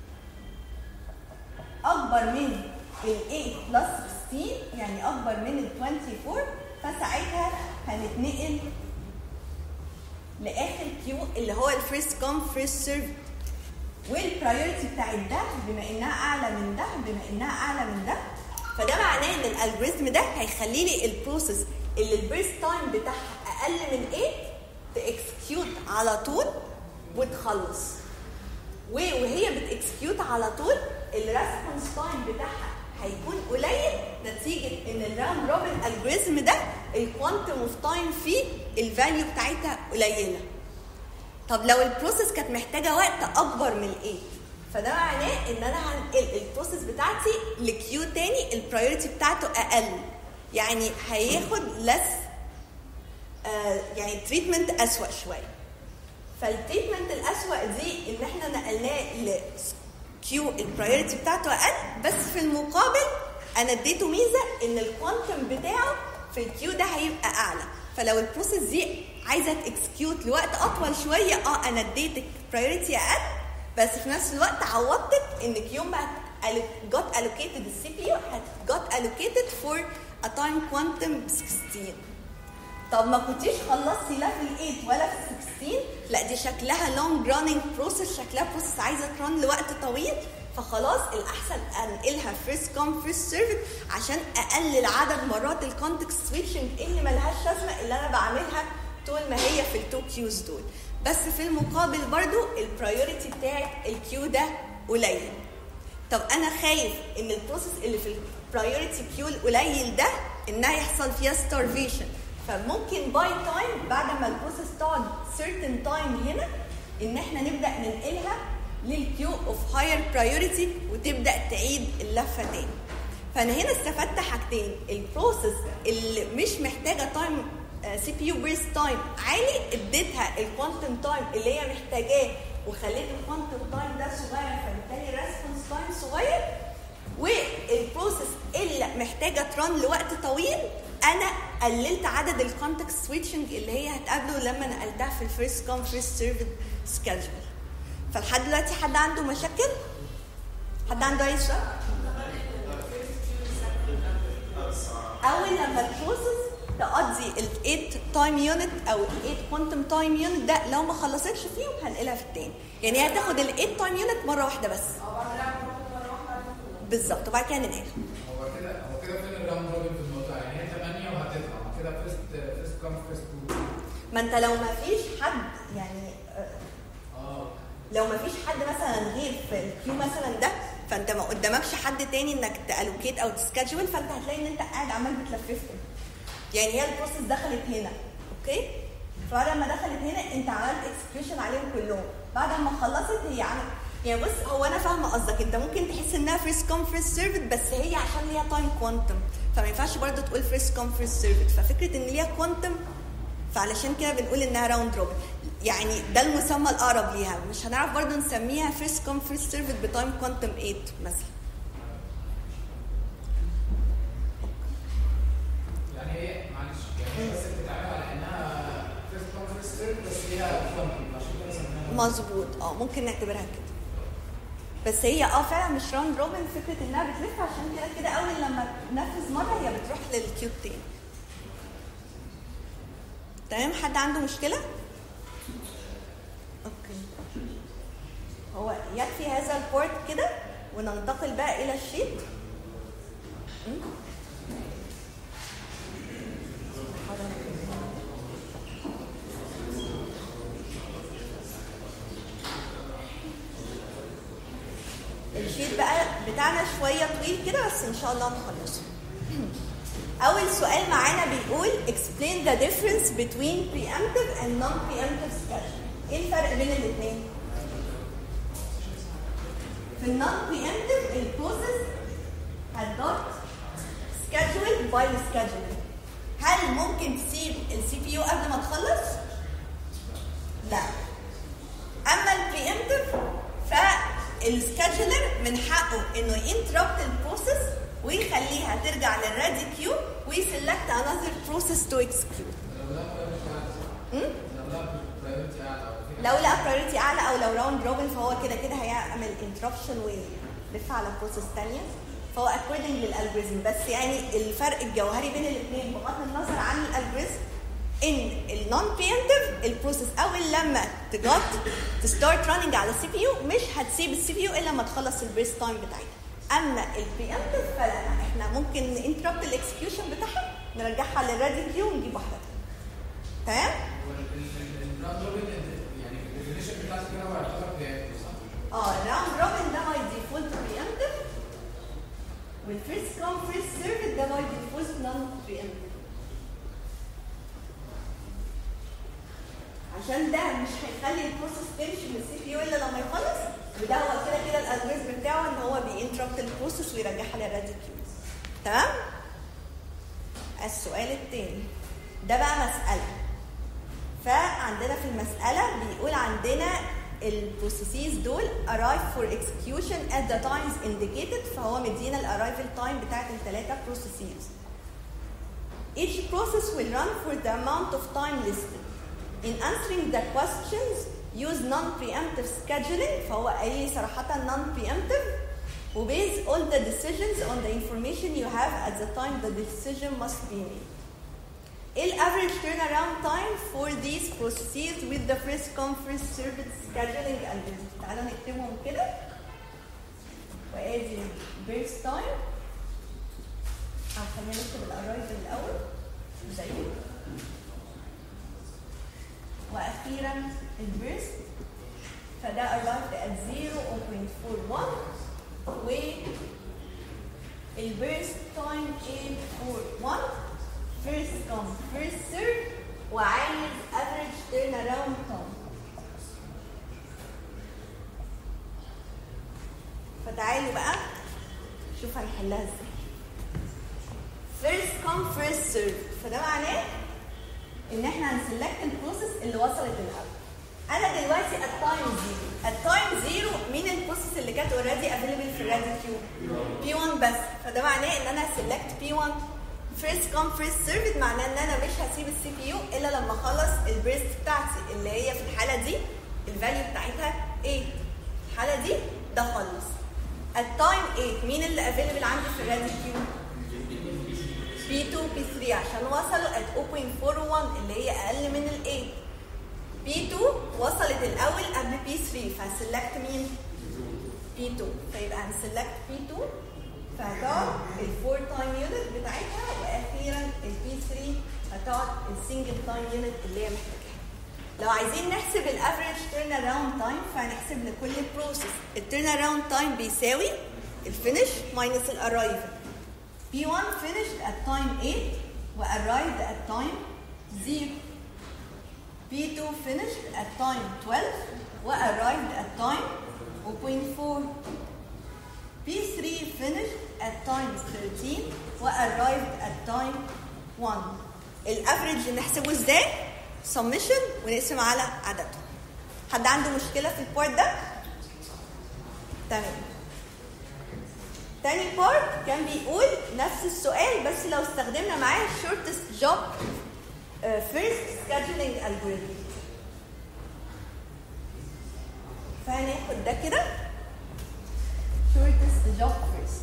اكبر من ال 8 بلس 16 يعني اكبر من ال 24 فساعتها هنتنقل لاخر كيو اللي هو الفيرست كوم فيرست سيرف والبرايورتي بتاعت ده بما انها اعلى من ده بما انها اعلى من ده فده معناه ان الالجوريزم ده هيخلي لي البروسيس اللي البيرست تايم بتاعها اقل من 8 تاكسكيوت على طول وتخلص وهي بتاكسكيوت على طول الريسبونس تايم بتاعها هيكون قليل نتيجه ان الراوند روبن الجوريزم ده الكوانتم اوف تايم فيه الفاليو بتاعتها قليله طب لو البروسيس كانت محتاجه وقت اكبر من ال8 فده معناه ان انا هنقل البروسيس بتاعتي لكيو تاني البرايورتي بتاعته اقل يعني هياخد لس آه يعني تريتمنت اسوأ شويه فالتريتمنت الاسوأ دي ان احنا نقلناه لكيو البرايورتي بتاعته اقل بس في المقابل انا اديته ميزه ان الكوانتم بتاعه في الكيو ده هيبقى اعلى فلو البروسيس دي عايزه تكسكيوت لوقت اطول شويه اه انا اديتك برايورتي اقل بس في نفس الوقت عوضتك انك يوم ما got allocated السي بي يو got allocated for a time quantum 16 طب ما كنتيش خلصتي لا في ال 8 ولا في ال 16 لا دي شكلها long running process شكلها بروسيس عايزه تران لوقت طويل فخلاص الاحسن انقلها فيرست كوم فيرست سيرفد عشان اقلل عدد مرات الكونتكست سويتشنج اللي ملهاش لازمه اللي انا بعملها طول ما هي في التو كيوز دول بس في المقابل برضو البرايورتي بتاعت الكيو ده قليل طب انا خايف ان البروسيس اللي في البرايورتي كيو القليل ده انها يحصل فيها ستارفيشن فممكن باي تايم بعد ما البروسيس تقعد certain تايم هنا ان احنا نبدا ننقلها للكيو اوف هاير برايورتي وتبدا تعيد اللفه تاني فانا هنا استفدت حاجتين البروسيس اللي مش محتاجه تايم سي بي يو بيرست تايم عالي اديتها الكوانتم تايم اللي هي محتاجاه وخليت الكوانتم تايم ده صغير فبالتالي الريسبونس تايم صغير والبروسيس اللي محتاجه تران لوقت طويل انا قللت عدد الكونتكست سويتشنج اللي هي هتقابله لما نقلتها في الفيرست كوم فيرست سيرفد سكادجول فلحد دلوقتي حد عنده مشاكل؟ حد عنده اي سؤال؟ اول لما البروسيس تقضي ال 8 تايم يونت او ال 8 كوانتم تايم يونت ده لو ما خلصتش فيهم هنقلها في التاني يعني هي هتاخد ال 8 تايم يونت مره واحده بس بالظبط وبعد كده ننقلها هو كده هو كده فين الراوند روبن في الموضوع يعني هي 8 وهتطلع كده فيرست فيرست كام فيرست ما انت لو ما فيش حد يعني آه، اه لو ما فيش حد مثلا غير في الكيو مثلا ده فانت ما قدامكش حد تاني انك تالوكيت او تسكادجول فانت هتلاقي ان انت قاعد عمال بتلففهم يعني هي البروسيس دخلت هنا اوكي فبعد ما دخلت هنا انت عملت اكسكيوشن عليهم كلهم بعد ما خلصت هي عملت يعني بص هو انا فاهمه قصدك انت ممكن تحس انها فيرست كوم فيرست سيرفد بس هي عشان ليها تايم كوانتم فما ينفعش برضه تقول فيرست كوم فيرست سيرفد ففكره ان ليها كوانتم فعلشان كده بنقول انها راوند روبن يعني ده المسمى الاقرب ليها مش هنعرف برضه نسميها فيرست كوم فيرست سيرفد بتايم كوانتم 8 مثلا يعني هي معلش يعني هي بس بتتعامل على انها فيرست كام فيرست سيرف بس ليها كوانتم عشان كده سميناها مظبوط اه ممكن نعتبرها كده بس هي اه فعلا مش راوند روبن فكره انها بتلف عشان كده كده اول لما تنفذ مره هي بتروح للكيوب تاني تمام حد عنده مشكله اوكي هو يكفي هذا البورت كده وننتقل بقى الى الشيت م? الشيت بقى بتاعنا شويه طويل كده بس ان شاء الله نخلصه اول سؤال معانا بيقول explain the difference between preemptive and non-preemptive scheduling ايه الفرق بين الاثنين في النون preemptive البروسيس هتدوت scheduled by the scheduler هل ممكن تسيب السي بي يو قبل ما تخلص؟ لا اما البريمتيف فالسكادجولر من حقه انه ينتربت البروسيس ويخليها ترجع للريدي كيو ويسلكت انذر بروسيس تو اكسكيوت لو لا برايورتي اعلى او كده لو لقى برايورتي اعلى او لو راوند روبن فهو كده كده هيعمل انتربشن ويلف على بروسيس ثانيه فهو اكوردنج للالجوريزم بس يعني الفرق الجوهري بين الاثنين بغض النظر عن الالجوريزم ان النون بريمتيف البروسيس اول لما تجات تستارت راننج على السي بي يو مش هتسيب السي بي يو الا لما تخلص البريس تايم بتاعتها اما البريمتيف فلا احنا ممكن انتربت الاكسكيوشن بتاعها نرجعها للريدي كيو ونجيب واحده تانية. تمام الراوند روبن يعني الديفينيشن بتاعته كده هو يعتبر بريمتيف صح؟ اه الراوند روبن ده باي ديفولت بريمتيف والفيرست كوم فيرست سيرفيس ده باي ديفولت نون بريمتيف عشان ده مش هيخلي البروسيس تمشي من السي بي يو الا لما يخلص وده هو كده كده الالجوريزم بتاعه ان هو بينتربت البروسيس ويرجعها للريدي كيوز تمام السؤال الثاني ده بقى مساله فعندنا في المسألة بيقول عندنا البروسيسز دول arrive for execution at the times indicated فهو مدينا الاررايفل تايم بتاعت الثلاثة processes. Each process will run for the amount of time listed. In answering the questions, use non-preemptive scheduling فهو قال لي صراحة non-preemptive وبase all the decisions on the information you have at the time the decision must be made. ايه الافريج turn around time for these processes with the first come first served scheduling algorithm تعالوا نكتبهم كده وادي البيرس تايم اه خلينا نكتب الارايفل الاول زيه واخيرا البيرست فده arrived at 0.41 و البيرست تايم 841 first come first serve وعايز average turn around time فتعالوا بقى شوف هنحلها ازاي first come first serve فده معناه ان احنا هنسلكت البروسيس اللي وصلت الاول انا دلوقتي التايم زيرو التايم زيرو مين البروسيس اللي كانت اوريدي افيلبل في الرادي كيو بي 1 بس فده معناه ان انا هسلكت بي 1 فيرست كوم فيرست سيرفد معناه ان انا مش هسيب السي بي يو الا لما اخلص البريست بتاعتي اللي هي في الحاله دي الفاليو بتاعتها 8 الحاله دي ده خلص التايم 8 مين اللي افيلبل عندي في الرادي كيو بي 2 بي 3 عشان وصلوا at 0.41 اللي هي اقل من ال 8 بي 2 وصلت الاول قبل بي 3 فهسلكت مين؟ بي 2 فيبقى هنسلكت بي 2 فهتقعد الفور تايم يونت بتاعتها واخيرا البي 3 هتقعد السنجل تايم يونت اللي هي محتاجاها. لو عايزين نحسب الافريج تيرن اراوند تايم فهنحسب لكل بروسيس التيرن اراوند تايم بيساوي الفينش ماينس الارايفل بي 1 finished at time 8 و arrived at time 0 بي 2 finished at time 12 و arrived at time 0.4 بي 3 finished at time 13 و arrived at time 1 الافريج نحسبه ازاي؟ summation ونقسم على عددهم حد عنده مشكلة في البارت ده؟ تمام تاني بارت كان بيقول نفس السؤال بس لو استخدمنا معاه shortest job uh, first scheduling algorithm فهناخد ده كده shortest job first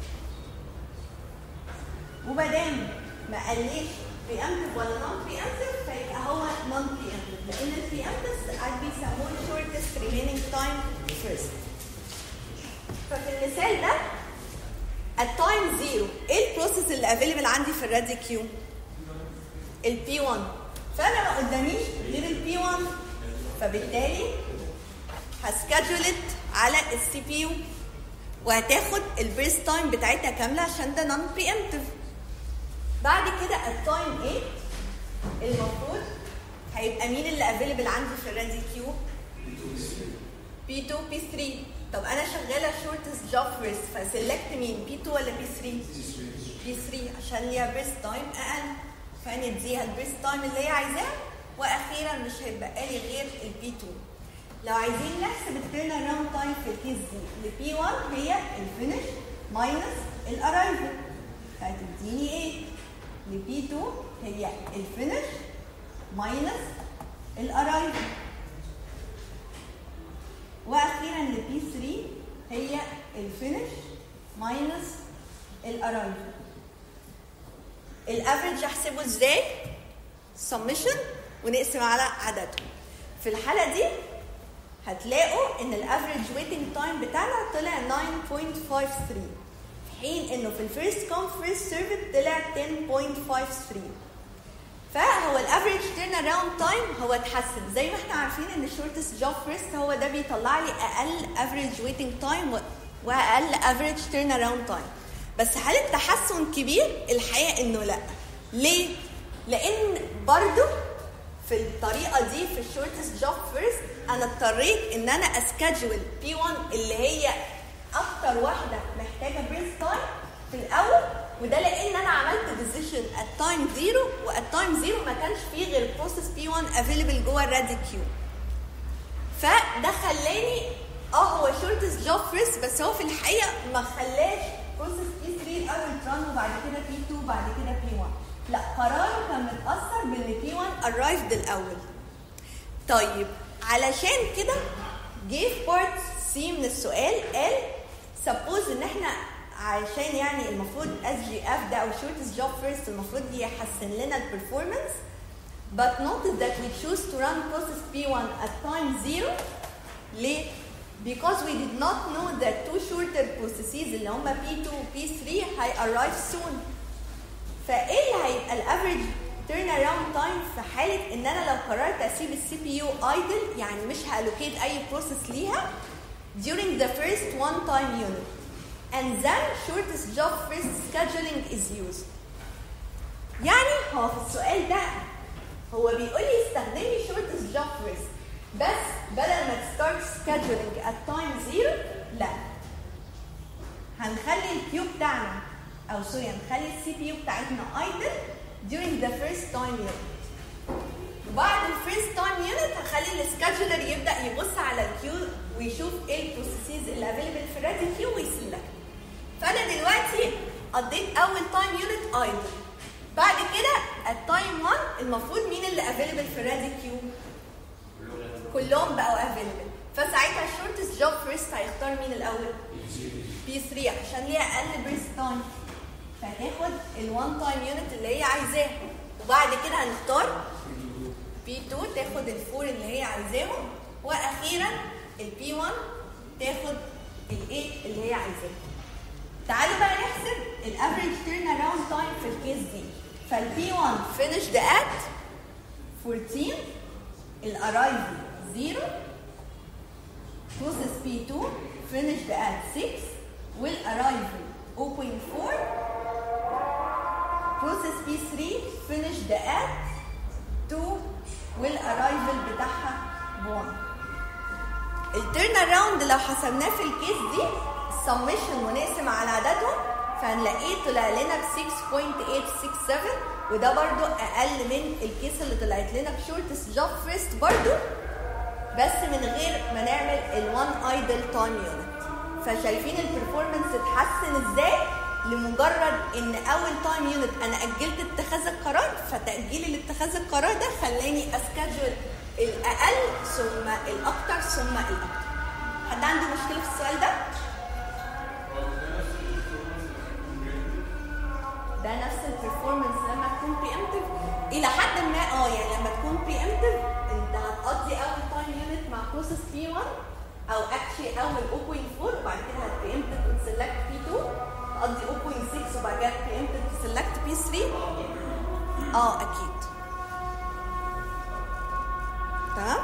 ومادام ما قاليش preemptive ولا non preemptive فيبقى هو non preemptive لان ال preemptive ساعات بيسموه shortest remaining time first ففي المثال ده التايم زيرو ايه البروسيس اللي افيلبل عندي في الرادي كيو البي 1 فانا ما قداميش غير البي 1 فبالتالي هسكادجولت على السي بي يو وهتاخد البريس تايم بتاعتها كامله عشان ده نون بري بعد كده التايم 8 المفروض هيبقى مين اللي افيلبل عندي في الريدي كيو بي 2 بي 3 طب انا شغاله شورتست جوب فيرست فسلكت مين بي 2 ولا بي 3 بي 3 عشان ليها بريس تايم اقل فنديها البريس تايم اللي هي عايزاه واخيرا مش هيبقى لي غير البي 2 لو عايزين نحسب التيرن اراوند تايم في الكيس دي البي 1 هي الفينش ماينس الارايفل فهتديني ايه؟ البي 2 هي الفينش ماينس الارايفل واخيرا البي 3 هي الفينش ماينس الارايفل الافريج احسبه ازاي؟ سمشن ونقسم على عددهم في الحالة دي هتلاقوا ان الافريج ويتنج تايم بتاعنا طلع 9.53 في حين انه في الفيرست كوم فيرست سيرفيس طلع 10.53 فهو الافريج تيرن اراوند تايم هو اتحسن زي ما احنا عارفين ان الشورتست جوب فيرست هو ده بيطلع لي اقل افريج ويتنج تايم واقل افريج تيرن اراوند تايم بس هل التحسن كبير الحقيقه انه لا ليه لان برضو في الطريقه دي في الشورتست جوب فيرست انا اضطريت ان انا اسكادجول بي 1 اللي هي اكتر واحده محتاجه بريس تايم في الاول وده لان انا عملت ديسيشن ات تايم زيرو وات تايم زيرو ما كانش فيه غير بروسيس بي 1 افيلبل جوه الرادي كيو فده خلاني اه هو شورتست جوب فيرست بس هو في الحقيقه ما خلاش بروسيس بي 3 الاول تران وبعد كده بي 2 وبعد كده بي 1 لا قراره كان متاثر بان بي 1 ارايفد الاول طيب علشان كده جه في بارت سي من السؤال قال سبوز ان احنا عشان يعني المفروض اس جي اف ده او شورتست جوب فيرست المفروض يحسن لنا البرفورمانس but notice that we choose to run process P1 at time zero ليه؟ because we did not know that two shorter processes اللي هم P2 و P3 هي arrive soon فايه اللي هيبقى الافريج تيرن اراوند تايم في حاله ان انا لو قررت اسيب السي بي يو ايدل يعني مش هالوكيت اي بروسيس ليها during the first one time unit and then shortest job first scheduling is used يعني هو في السؤال ده هو بيقول لي استخدمي shortest job first بس بدل ما تستارت scheduling at time zero لا هنخلي الكيو بتاعنا او سوري هنخلي السي بي يو بتاعتنا ايدل during the first time unit وبعد الفيرست تايم يونت هخلي السكادجولر يبدا يبص على الكيو ويشوف ايه البروسيسز اللي افيلبل في الرادي كيو ويسلكت فانا دلوقتي قضيت اول تايم يونت ايدل بعد كده التايم 1 المفروض مين اللي افيلبل في الرادي كيو كلهم بقوا افيلبل فساعتها الشورتست جوب فيرست هيختار مين الاول بي 3 عشان ليها اقل بريس تايم فهتاخد ال1 تايم يونت اللي هي عايزاها وبعد كده هنختار بي 2 تاخد الفور اللي هي عايزاهم واخيرا البي 1 تاخد الايه اللي هي عايزاها تعالوا بقى نحسب الافريج تيرن اراوند تايم في الكيس دي فالبي 1 finished at 14 الارايفل 0 بروسيس بي 2 finished at 6 والارايفل 0.4 بروسيس بي 3 finished at 2 والارايفل بتاعها 1 التيرن اراوند لو حسبناه في الكيس دي السمشن ونقسم على عددهم فهنلاقيه طلع لنا ب 6.867 وده برضو اقل من الكيس اللي طلعت لنا بشورتست جوب فيرست برضو بس من غير ما نعمل ال1 ايدل تايم يونت فشايفين البرفورمانس اتحسن ازاي لمجرد ان اول تايم يونت انا اجلت اتخاذ القرار فتاجيلي لاتخاذ القرار ده خلاني اسكادجول الاقل ثم الاكثر ثم الاكثر حد عنده مشكله في السؤال ده ده نفس البرفورمانس لما تكون بريمتيف الى حد ما اه يعني لما تكون بريمتيف انت هتقضي اول تايم يونت مع بروسيس بي 1 او اكشلي اول 0.4 وبعد كده هتبريمتيف وتسلكت بي 2 تقضي 0.6 وبعد كده بريمتيف تسلكت بي 3 اه اكيد تمام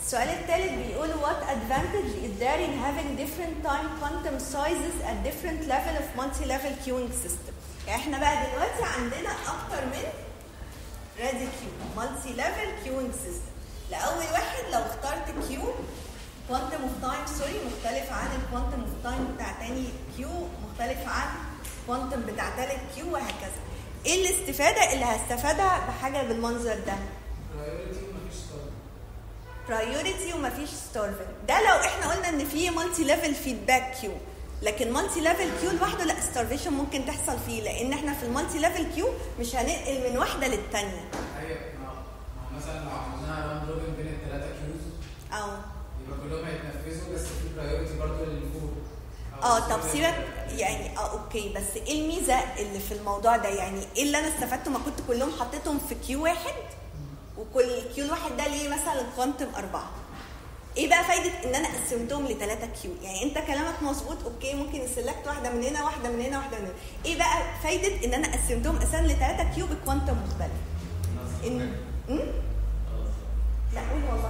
السؤال الثالث بيقول what advantage is there in having different time quantum sizes at different level of multi-level queuing system يعني احنا بقى دلوقتي عندنا اكتر من رادي كيو مالتي ليفل كيوينج سيستم لاول واحد لو اخترت كيو كوانتم اوف تايم سوري مختلف عن الكوانتم اوف تايم بتاع تاني كيو مختلف عن كوانتم بتاع تالت كيو وهكذا ايه الاستفاده اللي هستفادها بحاجه بالمنظر ده برايورتي ومفيش ستار برايورتي ومفيش ستارفنج ده لو احنا قلنا ان في مالتي ليفل فيدباك كيو لكن مالتي ليفل كيو لوحده لا ستارفيشن ممكن تحصل فيه لان احنا في المالتي ليفل كيو مش هننقل من واحده للتانيه ايوه ما ما مثلا لو عملناها راوند روبن بين الثلاثه كيوز او يبقى كلهم هيتنفذوا بس في برايورتي برضه للي فوق أو اه الستار طب سيبك يعني اه اوكي بس ايه الميزه اللي في الموضوع ده يعني ايه اللي انا استفدته ما كنت كلهم حطيتهم في كيو واحد وكل كيو الواحد ده ليه مثلا كوانتم اربعه ايه بقى فايده ان انا قسمتهم لثلاثه كيو يعني انت كلامك مظبوط اوكي ممكن نسلكت واحده من هنا واحده من هنا واحده من هنا ايه بقى فايده ان انا قسمتهم اساسا لثلاثه كيو بكوانتم مختلف ان م? لا قول والله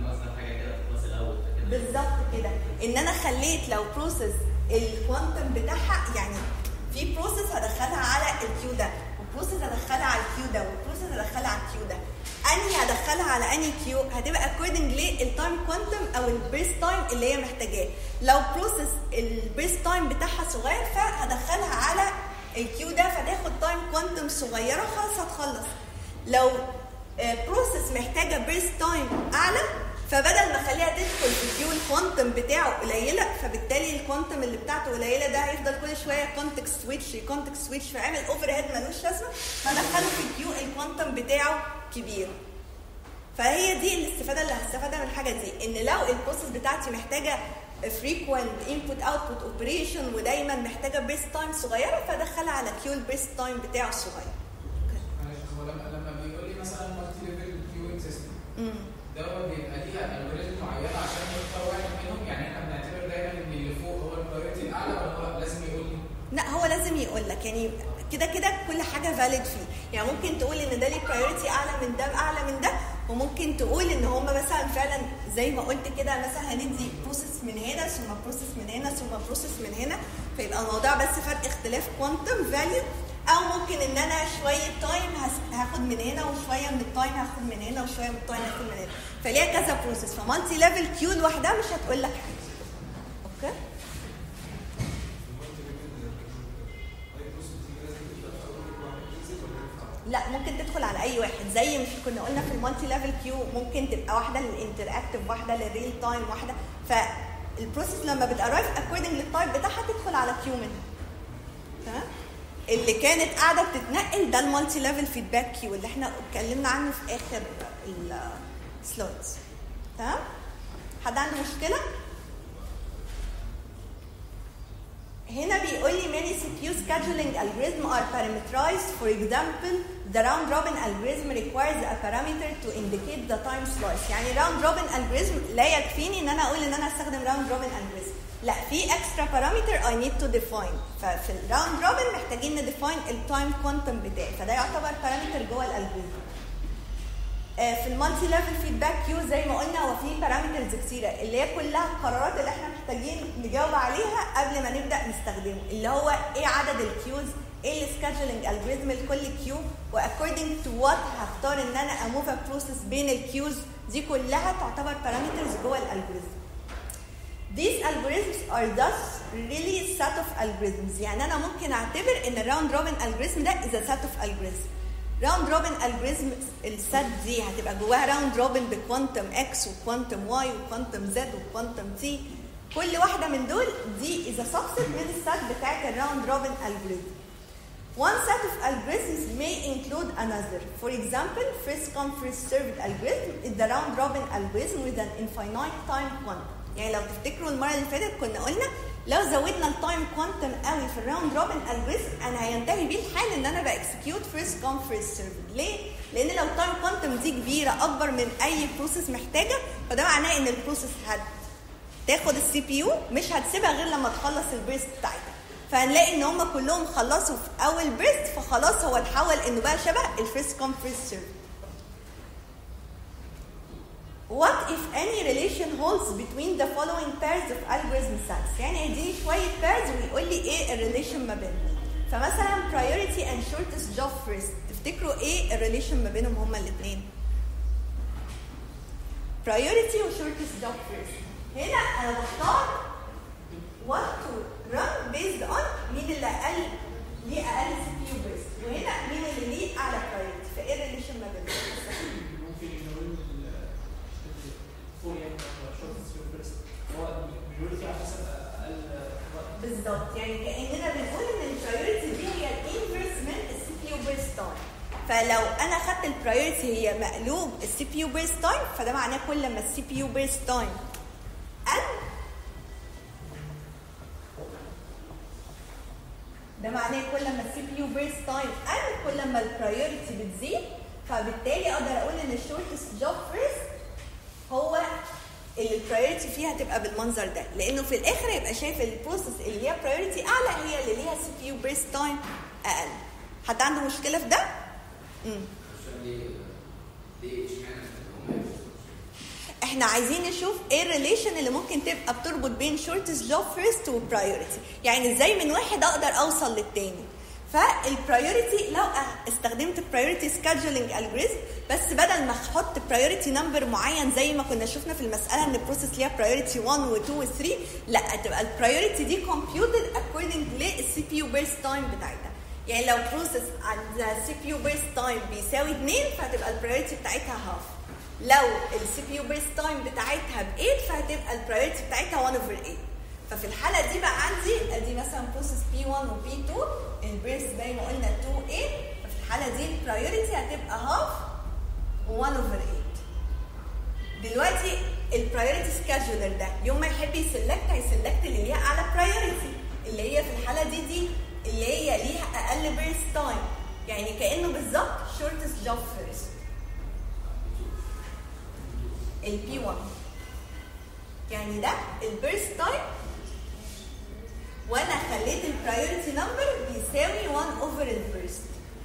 بالظبط كده ان انا خليت لو بروسيس الكوانتم بتاعها يعني في بروسيس هدخلها على الكيو ده وبروسيس هدخلها على الكيو ده وبروسيس هدخلها على الكيو ده انهي هدخلها على انهي كيو هتبقى اكوردنج للتايم كوانتم او البيس تايم اللي هي محتاجاه لو بروسيس البيس تايم بتاعها صغير فهدخلها على الكيو ده فتاخد تايم كوانتم صغيره خلاص هتخلص لو بروسيس محتاجه بيس تايم اعلى فبدل ما اخليها تدخل في كيو الكوانتم بتاعه قليله فبالتالي الكوانتم اللي بتاعته قليله ده هيفضل كل شويه كونتكست سويتش كونتكست سويتش فعمل اوفر هيد ملوش لازمه فدخله في كيو الكوانتم بتاعه كبير فهي دي الاستفاده اللي هستفادها من الحاجه دي ان لو البروسيس بتاعتي محتاجه frequent input output operation ودايما محتاجه بيس تايم صغيره فادخلها على كيو البيس تايم بتاعه الصغير معلش هو لما لما بيقول لي مثلا مالتي ليفل كيوينج سيستم امم ده هو بيبقى ليها الجوريزم معينه عشان يختار واحد منهم يعني احنا بنعتبر دايما ان اللي فوق هو البرايورتي الاعلى ولا هو لازم يقول لي لا هو لازم يقول لك يعني كده كده كل حاجه فاليد فيه يعني ممكن تقول ان ده ليه برايورتي اعلى من ده اعلى من ده وممكن تقول ان هم مثلا فعلا زي ما قلت كده مثلا هندي بروسيس من هنا ثم بروسيس من هنا ثم بروسيس من هنا فيبقى الموضوع بس فرق اختلاف كوانتم فاليو او ممكن ان انا شويه تايم هاخد من هنا وشويه من التايم هاخد من هنا وشويه من التايم هاخد من هنا فليها كذا بروسيس فمالتي ليفل كيو لوحدها مش هتقول لك حاجه اوكي لا ممكن تدخل على اي واحد زي مش كنا قلنا في المالتي ليفل كيو ممكن تبقى واحده للانتراكتيف واحده للريل تايم واحده فالبروسيس لما بتارايف اكوردنج للتايب بتاعها تدخل على كيو منها تمام اللي كانت قاعده بتتنقل ده المالتي ليفل فيدباك كيو اللي احنا اتكلمنا عنه في اخر السلايدز تمام حد عنده مشكله هنا بيقول لي many CPU scheduling algorithm are parameterized for example the round robin algorithm requires a parameter to indicate the time slice يعني round robin algorithm لا يكفيني ان انا اقول ان انا استخدم round robin algorithm لا في extra parameter I need to define ففي الراوند روبن محتاجين نديفاين التايم كوانتم بتاعي فده يعتبر parameter جوه الالجوريزم في المالتي ليفل فيدباك كيو زي ما قلنا هو في بارامترز كتيره اللي هي كلها القرارات اللي احنا محتاجين نجاوب عليها قبل ما نبدا نستخدمه اللي هو ايه عدد الكيوز ايه السكادجولينج الجوريزم لكل كيو واكوردنج تو وات هختار ان انا اموف بروسيس بين الكيوز دي كلها تعتبر بارامترز جوه الالجوريزم These algorithms are thus really set of algorithms يعني انا ممكن اعتبر ان الراوند روبن algorithm ده is a set of algorithms راوند روبن الجوريزم السات دي هتبقى جواها راوند روبن بكوانتم اكس وكوانتم واي وكوانتم زد وكوانتم تي كل واحده من دول دي اذا سبست من السات بتاعت الراوند روبن الجوريزم One set of algorithms may include another. For example, first come first served algorithm is the round robin algorithm with an infinite time quantum. يعني لو تفتكروا المره اللي فاتت كنا قلنا لو زودنا التايم كوانتم قوي في الراوند روبن الجوريزم انا هينتهي بيه الحال ان انا باكسكيوت فيرست كوم فيرست سيرف ليه؟ لان لو التايم كوانتم دي كبيره اكبر من اي بروسيس محتاجه فده معناه ان البروسيس هتاخد السي بي يو مش هتسيبها غير لما تخلص البيست بتاعتها فهنلاقي ان هم كلهم خلصوا في اول بيست فخلاص هو اتحول انه بقى شبه الفيرست كوم فيرست سيرف What if any relation holds between the following pairs of algorithm sets؟ يعني يديني شوية pairs ويقول لي ايه الريليشن ما بينهم. فمثلا priority and shortest job first تفتكروا ايه الريليشن ما بينهم هما الاثنين؟ priority و shortest job first. هنا انا بختار what to run based on مين اللي اقل ليه اقل سي بي يو بيرست وهنا مين اللي ليه اعلى priority فايه الريليشن ما بينهم؟ ممكن يقول الفوريان شورتس فيرست هو بيقول على حسب اقل وقت بالظبط يعني كاننا بنقول ان البرايورتي دي هي الانفرس من السي بي يو بيرست تايم فلو انا خدت البرايورتي هي مقلوب السي بي يو بيرست تايم فده معناه كل ما السي بي يو بيرست تايم قل ده معناه كل ما السي بي يو بيرست تايم قل كل ما البرايورتي بتزيد فبالتالي اقدر اقول ان الشورتست جوب فيرست هو اللي البرايورتي فيها تبقى بالمنظر ده لانه في الاخر يبقى شايف البروسيس اللي ليها برايورتي اعلى هي اللي ليها سي بي يو بيرست تايم اقل حد عنده مشكله في ده؟ امم عشان ليه ليه اشمعنى هم احنا عايزين نشوف ايه الريليشن اللي ممكن تبقى بتربط بين شورتست جوب فيرست وبرايورتي يعني ازاي من واحد اقدر اوصل للتاني فالبرايورتي لو استخدمت برايورتي سكادجولينج الجوريزم بس بدل ما احط برايورتي نمبر معين زي ما كنا شفنا في المساله ان البروسيس ليها برايورتي 1 و 2 و 3 لا تبقى البرايورتي دي كومبيوتد اكوردنج للسي بي يو بيرست تايم بتاعتها يعني لو بروسيس عندها سي بي يو بيرست تايم بيساوي 2 فهتبقى البرايورتي بتاعتها هاف لو السي بي يو بيرست تايم بتاعتها ب 8 فهتبقى البرايورتي بتاعتها 1 اوفر 8 ففي الحاله دي بقى عندي ادي مثلا بروسيس بي 1 وبي 2 البيرست زي ما قلنا 2 8 ففي الحاله دي البرايورتي هتبقى هاف 1 اوفر 8 دلوقتي البرايورتي سكادجولر ده يوم ما يحب يسلكت هيسلكت اللي ليها اعلى برايورتي اللي هي في الحاله دي دي اللي هي ليها اقل بيرست تايم يعني كانه بالظبط شورتست جوب فيرست البي 1 يعني ده البيرست تايم وانا خليت البرايورتي نمبر بيساوي 1 اوفر البيرست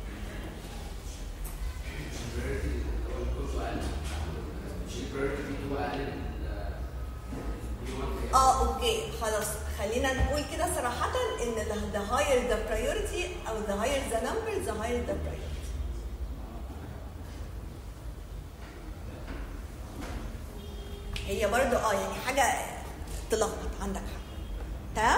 اه اوكي خلاص خلينا نقول كده صراحة ان the higher the priority او the higher the number the higher the priority هي برضو اه يعني حاجة تلخبط عندك حق تمام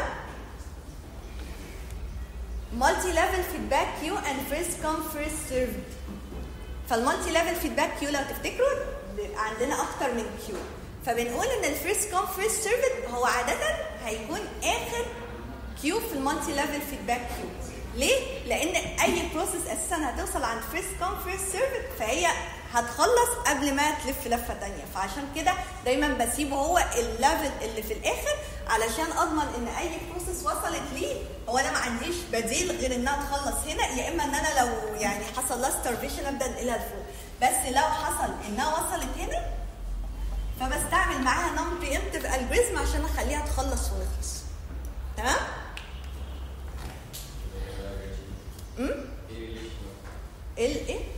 مالتي ليفل فيدباك كيو اند فيرست كوم فيرست سيرفد فالمالتي ليفل فيدباك كيو لو تفتكروا بيبقى عندنا اكتر من كيو فبنقول ان الفيرست كوم فيرست سيرفد هو عادة هيكون اخر كيو في المالتي ليفل فيدباك كيو ليه؟ لان اي بروسيس اساسا هتوصل عند فيرست كوم فيرست سيرفد فهي هتخلص قبل ما تلف لفه تانية فعشان كده دايما بسيبه هو الليفل اللي في الاخر علشان اضمن ان اي بروسيس وصلت ليه هو انا ما عنديش بديل غير انها تخلص هنا يا اما ان انا لو يعني حصل لها ستارفيشن ابدا انقلها لفوق بس لو حصل انها وصلت هنا فبستعمل معاها نون بريمتيف الجوريزم عشان اخليها تخلص ونخلص تمام؟ امم الايه؟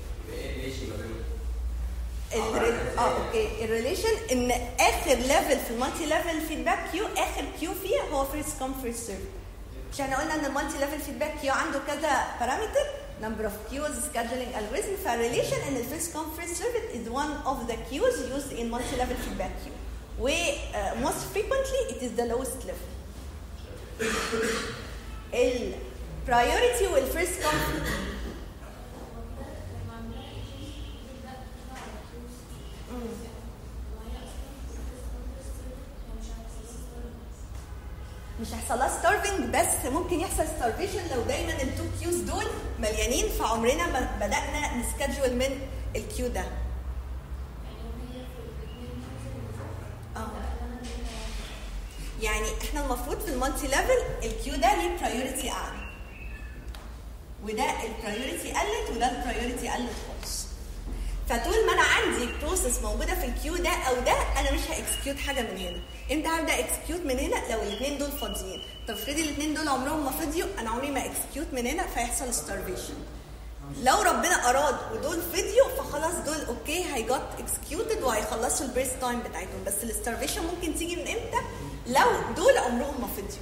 الري- اه اوكي الريليشن ان اخر ليفل في المالتي ليفل فيدباك كيو اخر كيو فيها هو فيرست كوم فيرست سيرف مش احنا قلنا ان المالتي ليفل فيدباك كيو عنده كذا بارامتر number of queues scheduling algorithm فالريليشن ان الفيرست كوم فيرست سيرف is one of the queues used in multi level feedback queue و uh, most frequently it is the lowest level ال priority والفيرست كوم مش هيحصل لها ستارفنج بس ممكن يحصل ستارفيشن لو دايما التو كيوز دول مليانين فعمرنا ما بدانا نسكجول من الكيو ده اه يعني احنا المفروض في المالتي ليفل الكيو ده ليه برايورتي اعلى وده البرايورتي قلت وده البرايورتي قلت خالص فطول ما انا عندي بروسيس موجوده في الكيو ده او ده انا مش هاكسكيوت حاجه من هنا امتى هبدا اكسكيوت من هنا لو الاثنين دول فاضيين طب افرضي الاثنين دول عمرهم ما فضيوا انا عمري ما اكسكيوت من هنا فيحصل ستارفيشن لو ربنا اراد ودول فيديو فخلاص دول اوكي هيجوت اكسكيوتد وهيخلصوا البيرست تايم بتاعتهم بس الستارفيشن ممكن تيجي من امتى لو دول عمرهم ما فيديو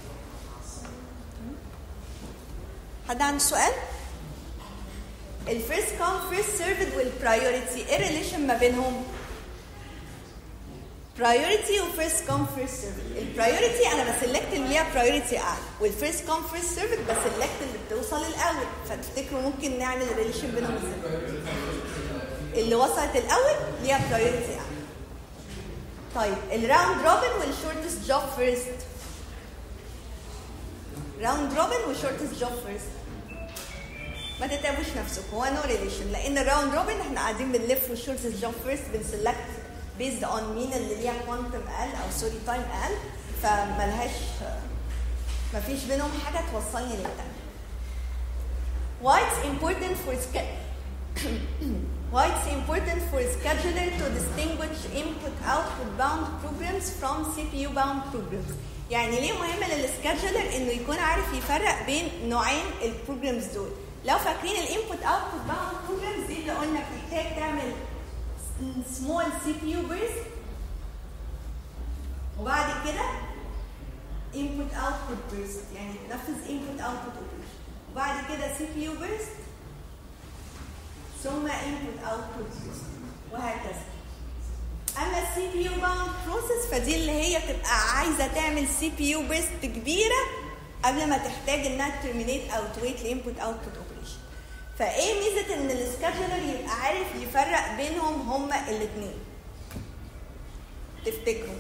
حد عنده سؤال الفيرست كوم فيرست سيرفد والبرايورتي ايه الريليشن ما بينهم برايورتي وفيرست كوم فيرست سيرفد البرايورتي انا بسلكت اللي ليها برايورتي اعلى والفيرست كوم فيرست سيرفد بسلكت اللي بتوصل الاول فتفتكروا ممكن نعمل ريليشن بينهم ازاي اللي وصلت الاول ليها برايورتي اعلى طيب الراوند روبن والشورتست جوب فيرست راوند روبن والشورتست جوب فيرست ما تتعبوش نفسكم هو نو ريليشن لان الراوند روبن احنا قاعدين بنلف والشورتست جوب فيرست بنسلكت بيزد اون مين اللي ليها كوانتم اقل او سوري تايم اقل فملهاش ما فيش بينهم حاجه توصلني للتانية Why it's important for sch- Why it's important for a scheduler to distinguish input-output bound programs from CPU-bound programs. يعني ليه مهم للسكادجولر انه يكون عارف يفرق بين نوعين البروجرامز دول. لو فاكرين الانبوت اوتبوت باوند بروجرامز دي اللي قلنا بتحتاج تعمل سمول سي بي يو بيرست وبعد كده input output burst يعني تنفذ input output operation وبعد كده سي بي يو burst ثم input output burst وهكذا اما السي بي يو باوند بروسيس فدي اللي هي بتبقى عايزه تعمل سي بي يو بيرست كبيره قبل ما تحتاج انها ترمينيت او تويت لانبوت اوتبوت اوبريشن فايه ميزه ان السكادجولر يبقى عارف يفرق بينهم هما الاثنين تفتكروا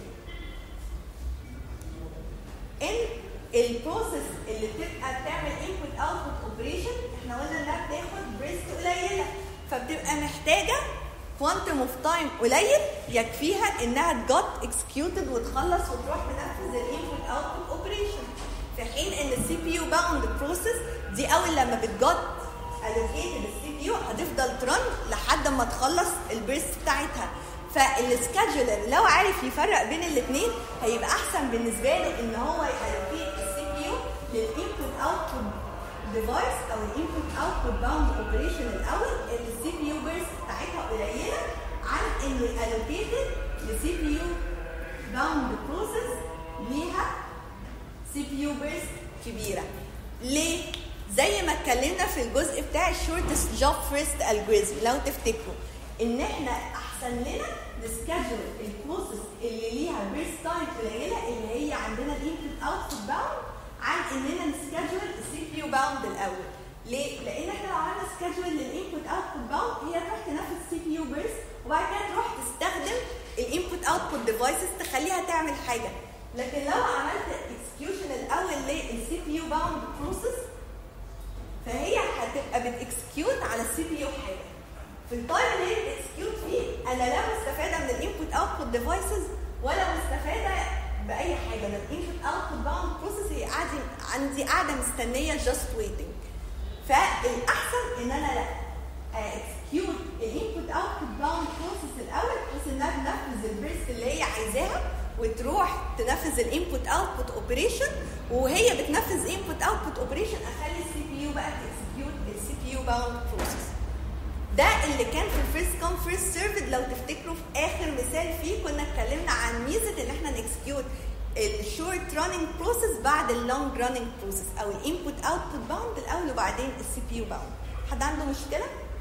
ان البروسيس اللي بتبقى بتعمل انبوت اوتبوت اوبريشن احنا قلنا انها بتاخد بريست قليله فبتبقى محتاجه كوانتم اوف تايم قليل يكفيها انها تجوت اكسكيوتد وتخلص وتروح تنفذ الانبوت اوتبوت اوبريشن في حين ان السي بي يو باوند بروسيس دي اول لما بتجوت الوكيتد السي بي يو هتفضل ترن لحد ما تخلص البيرست بتاعتها فالسكادجولر لو عارف يفرق بين الاثنين هيبقى احسن بالنسبه له ان هو يالوكيت السي بي يو للانبوت اوتبوت ديفايس او الانبوت اوتبوت باوند اوبريشن الاول اللي السي بي يو بيرست بتاعتها قليله عن انه الوكيتد لسي بي يو باوند بروسيس ليها سي بي يو بيرست كبيره ليه زي ما اتكلمنا في الجزء بتاع الشورتست جوب فيرست الجوريزم لو تفتكروا ان احنا احسن لنا نسكادجول البروسيس اللي ليها بيرست تايم قليله اللي هي عندنا الانبوت اوتبوت باوند عن اننا نسكادجول السي بي يو باوند الاول ليه؟ لان احنا لو عملنا سكادجول للانبوت اوتبوت باوند هي تروح تنفذ سي بي يو بيرست وبعد كده تروح تستخدم الانبوت اوتبوت ديفايسز تخليها تعمل حاجه لكن لو عملت اكسكيوشن الاول للسي بي يو باوند بروسيس فهي هتبقى بتكسكيوت على السي بي يو حاجه في التايم اللي هي بتكسكيوت فيه انا لا مستفاده من الانبوت اوتبوت ديفايسز ولا مستفاده باي حاجه انا الانبوت اوتبوت باوند بروسيس هي قاعده عندي قاعده مستنيه جاست ويتنج فالاحسن ان انا لا اكسكيوت الانبوت اوتبوت باوند بروسيس الاول بحيث انها تنفذ البيرست اللي هي عايزاها وتروح تنفذ الانبوت اوتبوت اوبريشن وهي بتنفذ انبوت اوتبوت اوبريشن اخلي السي بي يو بقى تكسكيوت السي بي يو باوند بروسيس ده اللي كان في الفيرست كوم فيرست سيرفد لو تفتكروا في اخر مثال فيه كنا اتكلمنا عن ميزه ان احنا نكسكيوت الشورت راننج بروسيس بعد اللونج راننج بروسيس او الانبوت اوتبوت باوند الاول وبعدين السي بي يو باوند حد عنده مشكله؟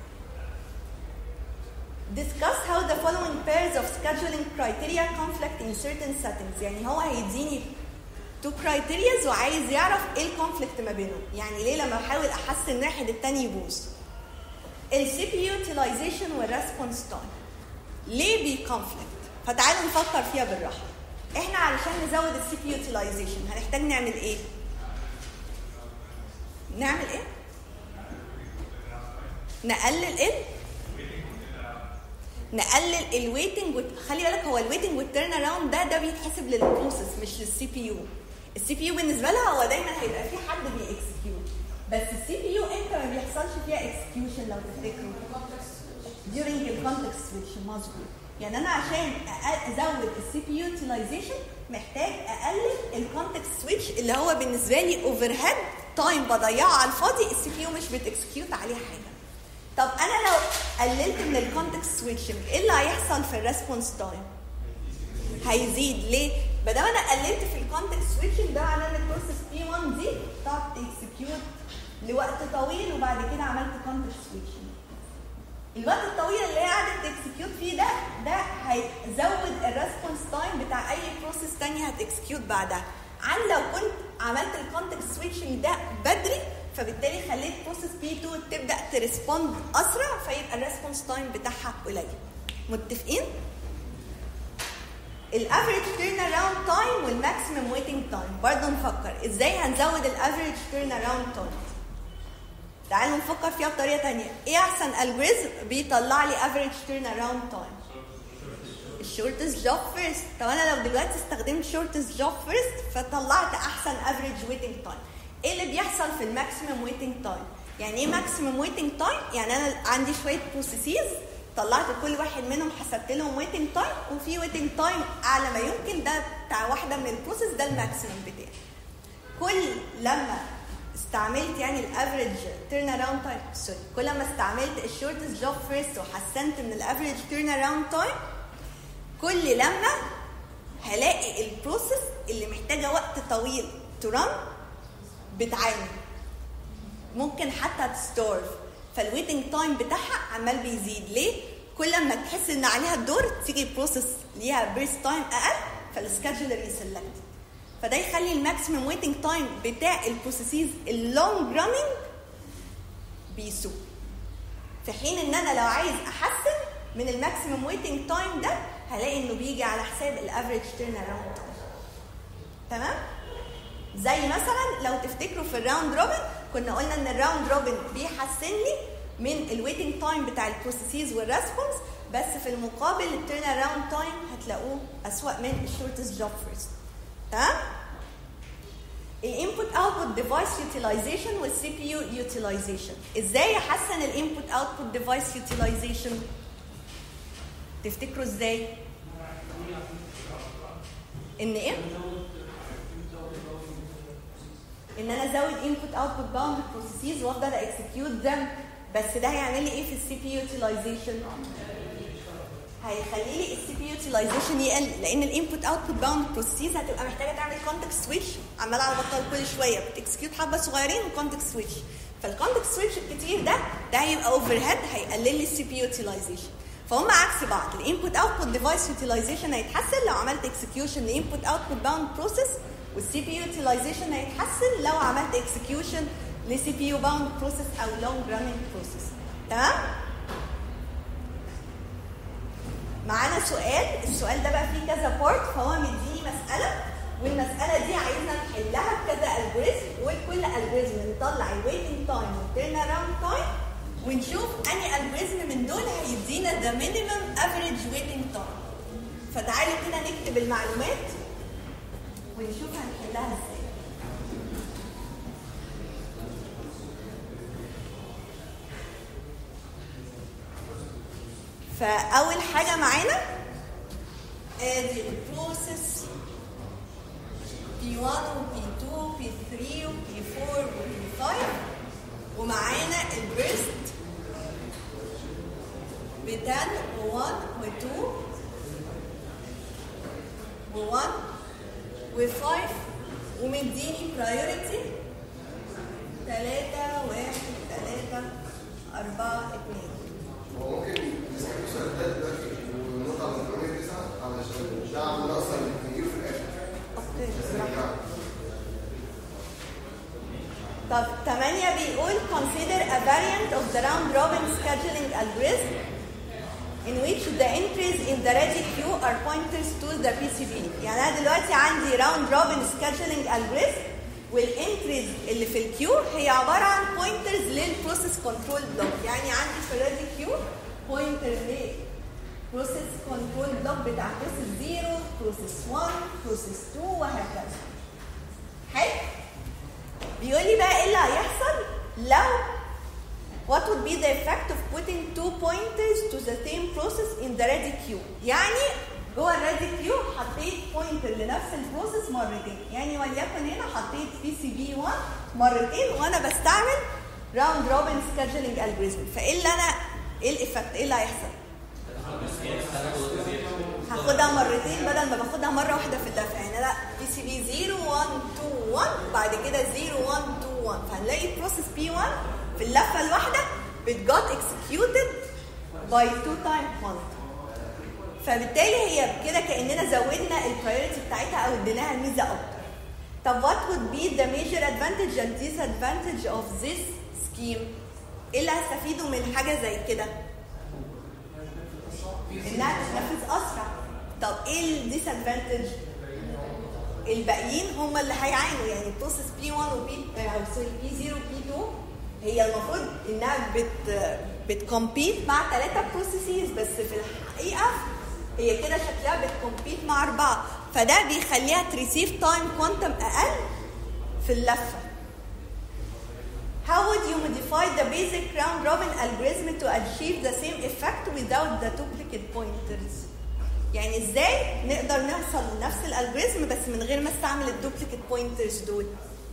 discuss how the following pairs of scheduling criteria conflict in certain settings يعني هو هيديني تو كرايتيرياز وعايز يعرف ايه الكونفليكت ما بينهم يعني ليه لما احاول احسن واحد التاني يبوظ السي بي يوتيلايزيشن والريسبونس تايم ليه بيكونفليكت فتعالوا نفكر فيها بالراحه احنا علشان نزود السي بي يوتيلايزيشن هنحتاج نعمل ايه نعمل ايه نقلل ال نقلل الويتنج خلي بالك هو الويتنج والتيرن اراوند ده ده بيتحسب للبروسيس مش للسي بي يو السي بي يو بالنسبه لها هو دايما هيبقى في حد بيكسكيوت بس السي بي يو انت ما بيحصلش فيها اكسكيوشن لو تفتكروا during الكونتكست سويتش مظبوط يعني انا عشان أقل- ازود السي بي يو يوتيلايزيشن محتاج اقلل الكونتكست سويتش اللي هو بالنسبه لي اوفر هيد تايم بضيعه على الفاضي السي بي يو مش بتكسكيوت عليه حاجه طب انا لو قللت من الكونتكست سويتشنج ايه اللي هيحصل في الريسبونس تايم هيزيد ليه ما دام انا قللت في الكونتكست سويتشنج ده معناه ان البروسيس بي 1 دي تقعد تكسكيوت لوقت طويل وبعد كده عملت كونتكست سويتشنج الوقت الطويل اللي هي قعدت تكسكيوت فيه ده ده هيزود الريسبونس تايم بتاع اي بروسيس تانية هتكسكيوت بعدها عن لو كنت عملت الكونتكست سويتشنج ده بدري فبالتالي خليت بروسيس بي 2 تبدا تريسبوند اسرع فيبقى الريسبونس تايم بتاعها قليل متفقين؟ الافريج تيرن اراوند تايم والماكسيمم ويتنج تايم برضه نفكر ازاي هنزود الافريج تيرن اراوند تايم تعالوا نفكر فيها بطريقه ثانيه ايه احسن الجوريزم بيطلع لي افريج تيرن اراوند تايم الشورتست جوب فيرست طب انا لو دلوقتي استخدمت شورتست جوب فيرست فطلعت احسن افريج ويتنج تايم ايه اللي بيحصل في الماكسيمم ويتنج تايم يعني ايه ماكسيمم ويتنج تايم يعني انا عندي شويه بروسيسز طلعت كل واحد منهم حسبت لهم ويتنج تايم وفي ويتنج تايم اعلى ما يمكن ده بتاع واحده من البروسيس ده الماكسيمم بتاعي كل لما استعملت يعني الافريج تيرن اراوند تايم سوري كل ما استعملت الشورتست جوب فيرست وحسنت من الافريج تيرن اراوند تايم كل لما هلاقي البروسيس اللي محتاجه وقت طويل ترن بتعاني ممكن حتى تستورف فالويتنج تايم بتاعها عمال بيزيد ليه؟ كل ما تحس ان عليها الدور تيجي بروسيس ليها بيرست تايم اقل فالسكادجولر يسلكت فده يخلي الماكسيمم ويتنج تايم بتاع البروسيسز اللونج راننج بيسوق في حين ان انا لو عايز احسن من الماكسيمم ويتنج تايم ده هلاقي انه بيجي على حساب الافريج تيرن اراوند تمام زي مثلا لو تفتكروا في الراوند روبن كنا قلنا ان الراوند روبن بيحسن لي من الويتنج تايم بتاع البروسيسز والريسبونس بس في المقابل التيرن اراوند تايم هتلاقوه اسوأ من الشورتست جوب فيرست تمام الانبوت اوتبوت ديفايس يوتيلايزيشن والسي بي يو يوتيلايزيشن ازاي احسن الانبوت اوتبوت ديفايس يوتيلايزيشن تفتكروا ازاي ان ايه ان انا ازود انبوت اوتبوت باوند بروسيسز وافضل اكسكيوت ذم بس ده هيعمل لي ايه في السي بي يوتيلايزيشن هيخلي لي السي بي يوتيلايزيشن يقل لان الانبوت اوتبوت باوند بروسيسز هتبقى محتاجه تعمل كونتكست سويتش عمال على بطال كل شويه بتكسكيوت حبه صغيرين وكونتكست سويتش فالكونتكست سويتش الكتير ده ده هيبقى اوفر هيد هيقلل لي السي بي يوتيلايزيشن فهم عكس بعض الانبوت اوتبوت ديفايس يوتيلايزيشن هيتحسن لو عملت اكسكيوشن لانبوت اوتبوت باوند بروسيس والسي بي يوتيلايزيشن هيتحسن لو عملت اكسكيوشن لسي بي يو باوند بروسيس او لونج راننج بروسيس تمام معانا سؤال السؤال ده بقى فيه كذا بارت فهو مديني مساله والمساله دي عايزنا نحلها بكذا الجوريزم وكل الجوريزم نطلع الويتنج تايم والتيرن اراوند تايم ونشوف انهي الجوريزم من دول هيدينا ذا مينيمم افريج ويتنج تايم فتعالوا كده نكتب المعلومات ونشوف هنحلها ازاي فاول حاجه معانا ادي البروسيس P1 و P2 P3 و P4 و P5 ومعانا البرست ب 10 و1 و2 و1 و5 ومديني برايورتي 3 1 3 4 2 هو ممكن نسأل السؤال ده دلوقتي ونقطع من 8 9 علشان ده عمل اصلا نجيبه في الاخر اوكي بصراحه طب 8 بيقول consider a variant of the round robin scheduling algorithm in which the entries in the ready queue are pointers to the PCB يعني انا دلوقتي عندي round robin scheduling algorithm والانتريز اللي في الكيو هي عباره عن pointers للبروسيس كنترول بلوك يعني عندي في الريدي كيو pointer ل بروسيس كنترول بلوك بتاع بروسيس 0 بروسيس 1 بروسيس 2 وهكذا حلو بيقول لي بقى ايه اللي هيحصل لو what would be the effect of putting two pointers to the same process in the ready queue يعني جوه الريدي كيو حطيت بوينتر لنفس البروسيس مرتين يعني وليكن هنا حطيت بي سي بي 1 مرتين وانا بستعمل راوند روبن سكادجلينج الجوريزم فايه اللي انا ايه الايفكت ايه اللي هيحصل هاخدها مرتين بدل ما باخدها مره واحده في اللفه يعني لا بي سي بي 0 1 2 1 بعد كده 0 1 2 1 فهنلاقي بروسيس بي 1 في اللفه الواحده بتجات اكسكيوتد باي 2 تايم كوانتم فبالتالي هي كده كاننا زودنا البرايورتي بتاعتها او اديناها الميزه اكتر طب what would be the major advantage and disadvantage of this scheme ايه اللي هستفيده من حاجه زي كده انها تتنفذ اسرع طب ايه الديسادفانتج الباقيين هم اللي هيعانوا يعني بروسيس بي 1 وبي او سوري بي 0 وبي 2 هي المفروض انها بت بتكمبيت مع ثلاثه بروسيسز بس في الحقيقه هي كده شكلها بتكمبيت مع اربعه فده بيخليها تريسيف تايم كوانتم اقل في اللفه How would you modify the basic round robin algorithm to achieve the same effect without the duplicate pointers؟ يعني ازاي نقدر نوصل لنفس الالجوريزم بس من غير ما استعمل الدوبليكيت بوينترز دول؟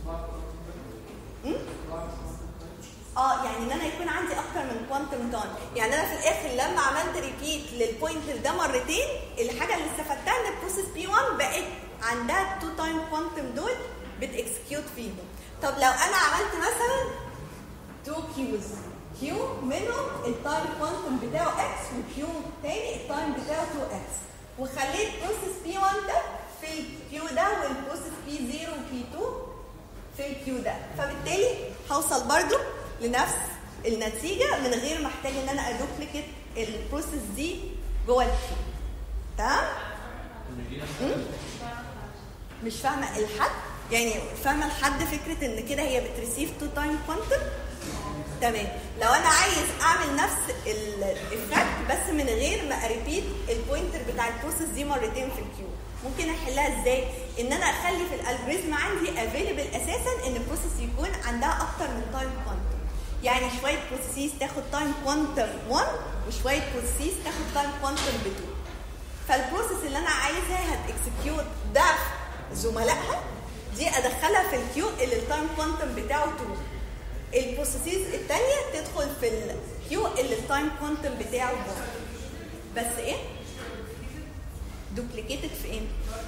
م? اه يعني ان انا يكون عندي اكتر من كوانتم تايم يعني انا في الاخر لما عملت ريبيت للبوينتر ده مرتين الحاجه اللي استفدتها ان البروسيس بي 1 بقت عندها 2 تايم كوانتم دول بتكسكيوت فيهم طب لو انا عملت مثلا 2 كيوز كيو منهم التايم كوانتم بتاعه اكس وكيو تاني التايم بتاعه 2 اكس وخليت بروسيس بي 1 ده في الكيو ده والبروسيس بي 0 وبي 2 في الكيو ده فبالتالي هوصل برضو لنفس النتيجه من غير ما احتاج ان انا ادوبليكيت البروسيس دي جوه الكيو تمام م? مش فاهمه الحد يعني فاهمه الحد فكره ان كده هي بتريسيف تو تايم كوانتم تمام لو انا عايز اعمل نفس الايفكت بس من غير ما اريبيت البوينتر بتاع البروسيس دي مرتين في الكيو ممكن احلها ازاي ان انا اخلي في الالجوريزم عندي افيلبل اساسا ان البروسيس يكون عندها اكتر من تايم كوانتم يعني شويه بروسيس تاخد تايم كوانتم 1 وشويه بروسيس تاخد تايم كوانتم ب 2 فالبروسيس اللي انا عايزها هتكسكيوت ضعف زملائها دي ادخلها في الكيو اللي التايم كوانتم بتاعه 2 البروسيسز الثانيه تدخل في الكيو اللي التايم كوانتم بتاعه 1 بس ايه دوبليكيتد في ايه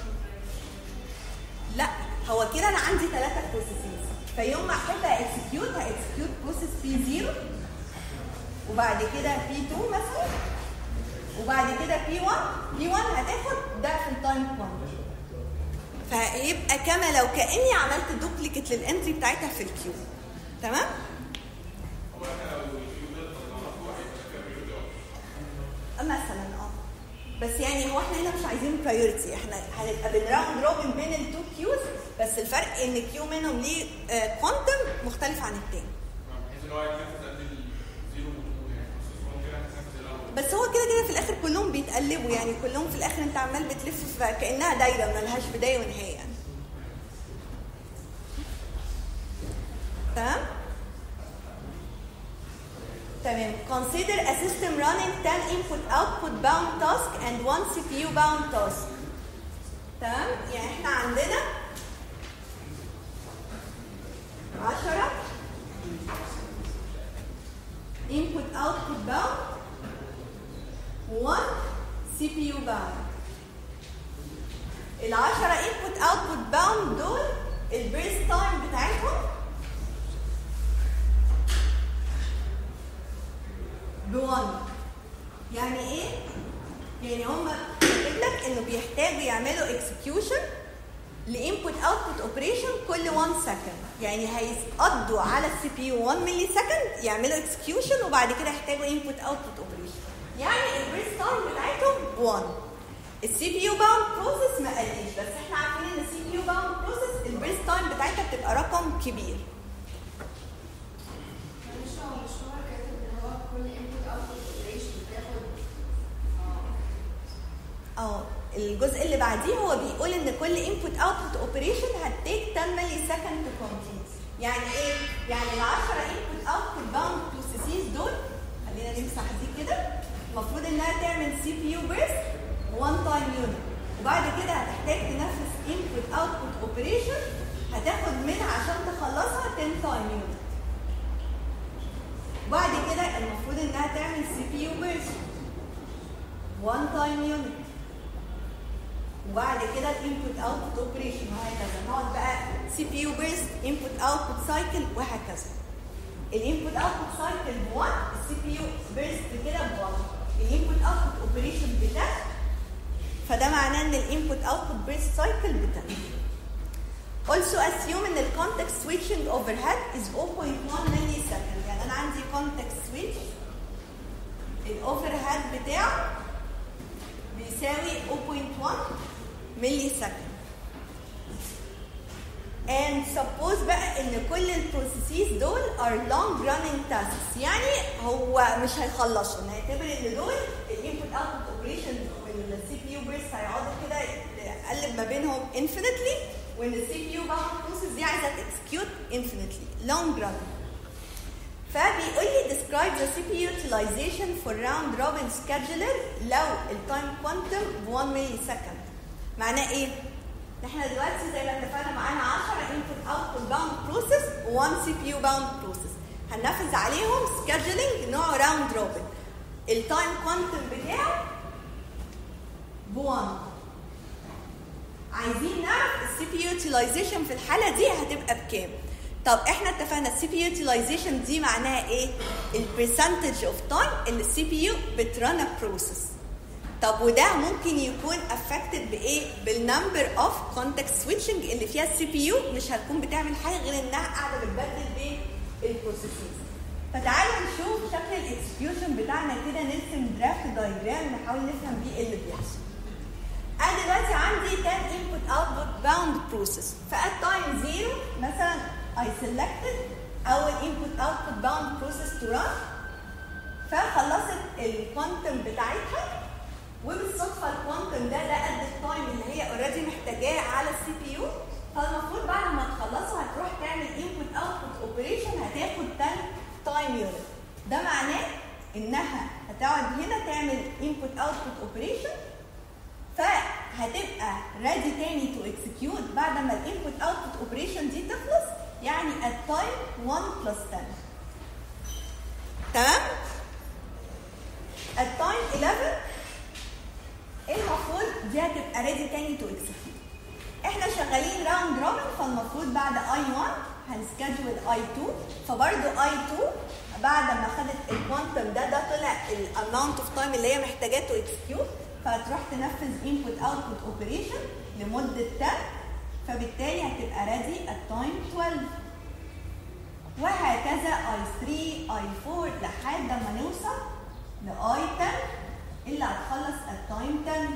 لا هو كده انا عندي ثلاثه بروسيسز فيوم ما احب اكسكيوت هاكسكيوت بروسيس بي 0 وبعد كده بي 2 مثلا وبعد كده بي 1 بي 1 هتاخد ضعف التايم كوانتم فيبقى كما لو كاني عملت دوبليكيت للانتري بتاعتها في الكيو تمام مثلا اه بس يعني هو احنا هنا مش عايزين برايورتي احنا هنبقى بنراوند روبن بين التو كيوز بس الفرق ان كيو منهم ليه كوانتم مختلف عن التاني بحيث ان هو يتنفذ قد الزيرو يعني ممكن كده هتنفذ الاول بس هو كده كده في الاخر كلهم بيتقلبوا يعني كلهم في الاخر انت عمال بتلف في- كانها دايره ملهاش بدايه ونهايه يعني تمام تمام consider a system running 10 input output bound task and one CPU bound task تمام يعني احنا عندنا 10 input output bound one CPU bound العشرة input output bound دول البيرست تايم بتاعتهم بوان يعني ايه؟ يعني هم كاتب لك انه بيحتاجوا يعملوا اكسكيوشن لانبوت اوتبوت اوبريشن كل 1 سكند يعني هيقضوا على السي بي يو 1 ملي سكند يعملوا اكسكيوشن وبعد كده يحتاجوا انبوت اوتبوت اوبريشن يعني البريس تايم بتاعتهم 1 السي بي يو باوند بروسيس ما قاليش بس احنا عارفين ان السي بي يو باوند بروسيس البريس تايم بتاعتها بتبقى رقم كبير معلش هو مش هو كاتب ان هو كل input output operation بتاخد اه الجزء اللي بعديه هو بيقول ان كل انبوت اوتبوت اوبريشن هتيك 10 ملي سكند تو كومبليت يعني ايه يعني ال 10 انبوت اوتبوت باوند بروسيسز دول خلينا نمسح دي كده المفروض انها تعمل سي بي يو بيرست 1 تايم يونت وبعد كده هتحتاج تنفذ انبوت اوتبوت اوبريشن هتاخد منها عشان تخلصها 10 تايم يونت وبعد كده المفروض انها تعمل سي بي يو بيرست وان تايم يونت وبعد كده الانبوت اوتبوت اوبريشن وهكذا نقعد بقى سي بي يو بيرست انبوت اوتبوت سايكل وهكذا الانبوت اوتبوت سايكل ب 1 السي بي يو بيرست كده ب 1 الانبوت اوتبوت اوبريشن بتاع فده معناه ان الانبوت اوتبوت بيرست سايكل بتاع Also assume ان ال context switching overhead is 0.1 millisecond يعني انا عندي context switch الاوفرهيد بتاعه بيساوي 0.1 ملي سكند and suppose بقى ان كل البروسيسز دول are long running tasks يعني هو مش هيخلصوا نعتبر ان دول الانبوت اوتبوت اوبريشن والسي بي يو بيرست هيقعدوا كده يقلب ما بينهم infinitely وان السي بي يو بقى البروسيس دي عايزه تكسكيوت infinitely long running فبيقول لي describe the CPU utilization for round robin scheduler لو التايم كوانتم ب 1 ملي سكند معناه ايه؟ احنا دلوقتي زي ما اتفقنا معانا 10 input output bound process و1 CPU bound process هننفذ عليهم scheduling نوع راوند روبن التايم كوانتم بتاعه ب 1 عايزين نعرف السي بي يو يوتيلايزيشن في الحاله دي هتبقى بكام؟ طب احنا اتفقنا السي بي يوتيلايزيشن دي معناها ايه؟ البرسنتج اوف تايم اللي السي بي يو بترن بروسيس طب وده ممكن يكون افكتد بايه؟ بالنمبر اوف كونتكست سويتشنج اللي فيها السي بي يو مش هتكون بتعمل حاجه غير انها قاعده بتبدل بين البروسيسز فتعالوا نشوف شكل الاكسكيوشن بتاعنا كده نرسم درافت دايجرام نحاول نفهم بيه ايه اللي بيحصل انا دلوقتي عندي 10 input output bound process فات تايم زيرو مثلا I selected اول input output bound process to run فخلصت الكوانتم بتاعتها وبالصدفه الكوانتم ده ده قد التايم اللي هي اوريدي محتاجاه على السي بي يو فالمفروض بعد ما تخلصوا هتروح تعمل input output operation هتاخد 10 تايم يونت ده معناه انها هتقعد هنا تعمل input output operation فهتبقى ready تاني to execute بعد ما الانبوت اوتبوت اوبريشن دي تخلص يعني at time 1 plus 10 تمام at time 11 المفروض دي هتبقى ready تاني to execute احنا شغالين راوند روبن فالمفروض بعد I1 هنسكادول I2 فبرضه I2 بعد ما خدت الكوانتم ده ده طلع الاماونت اوف تايم اللي هي محتاجاه تو اكسكيوت فهتروح تنفذ input output operation لمدة 10 فبالتالي هتبقى ready at time 12 وهكذا I3 I4 لحد ما نوصل ل I10 اللي هتخلص at time 10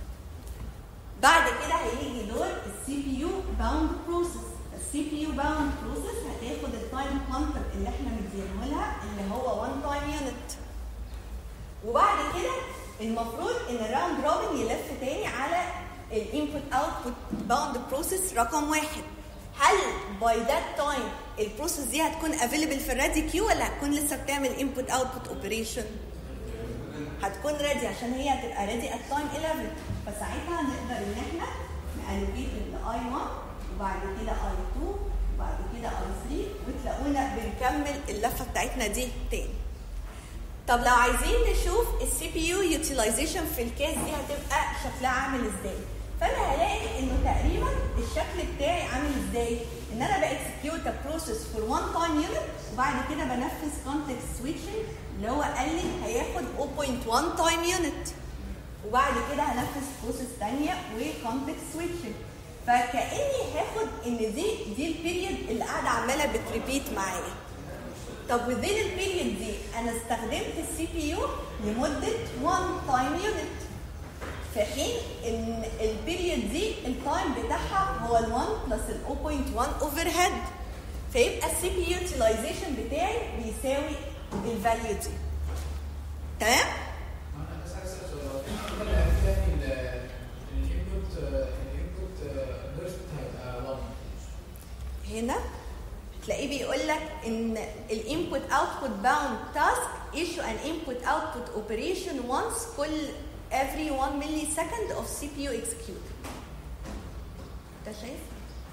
بعد كده هيجي دور السي بي يو باوند بروسيس السي بي يو باوند بروسيس هتاخد التايم كوانتم اللي احنا مدينه لها اللي هو 1 تايم يونت وبعد كده المفروض ان الراوند روبن يلف تاني على الانبوت اوتبوت باوند بروسيس رقم واحد هل باي ذات تايم البروسيس دي هتكون افيلبل في الريدي كيو ولا هتكون لسه بتعمل انبوت اوتبوت اوبريشن هتكون ريدي عشان هي هتبقى ريدي ات تايم 11 فساعتها نقدر ان احنا نالوكيت الاي 1 وبعد كده اي 2 وبعد كده اي 3 وتلاقونا بنكمل اللفه بتاعتنا دي تاني طب لو عايزين نشوف السي بي يو يوتيلايزيشن في الكيس دي هتبقى شكلها عامل ازاي فانا هلاقي انه تقريبا الشكل بتاعي عامل ازاي ان انا باكسكيوت بروسيس فور 1 تايم يونت وبعد كده بنفذ كونتكست سويتشنج اللي هو قال لي هياخد 0.1 تايم يونت وبعد كده هنفذ بروسيس ثانيه وكونتكست سويتشنج فكاني هاخد ان دي دي البيريد اللي قاعده عماله بتريبيت معايا طب within البيريد دي انا استخدمت السي بي يو لمده 1 تايم يونت في حين ان البيريد دي التايم بتاعها هو ال 1 بلس ال 0.1 اوفر هيد فيبقى السي بي يوتيلايزيشن بتاعي بيساوي الفاليو دي تمام؟ انا بس عايز اسال سؤال هو كده هتلاقي الانبوت الانبوت بيرست هيبقى 1 هنا تلاقيه بيقول لك ان الانبوت اوتبوت باوند تاسك issue an input output operation once كل every 1 millisecond of CPU execute انت شايف؟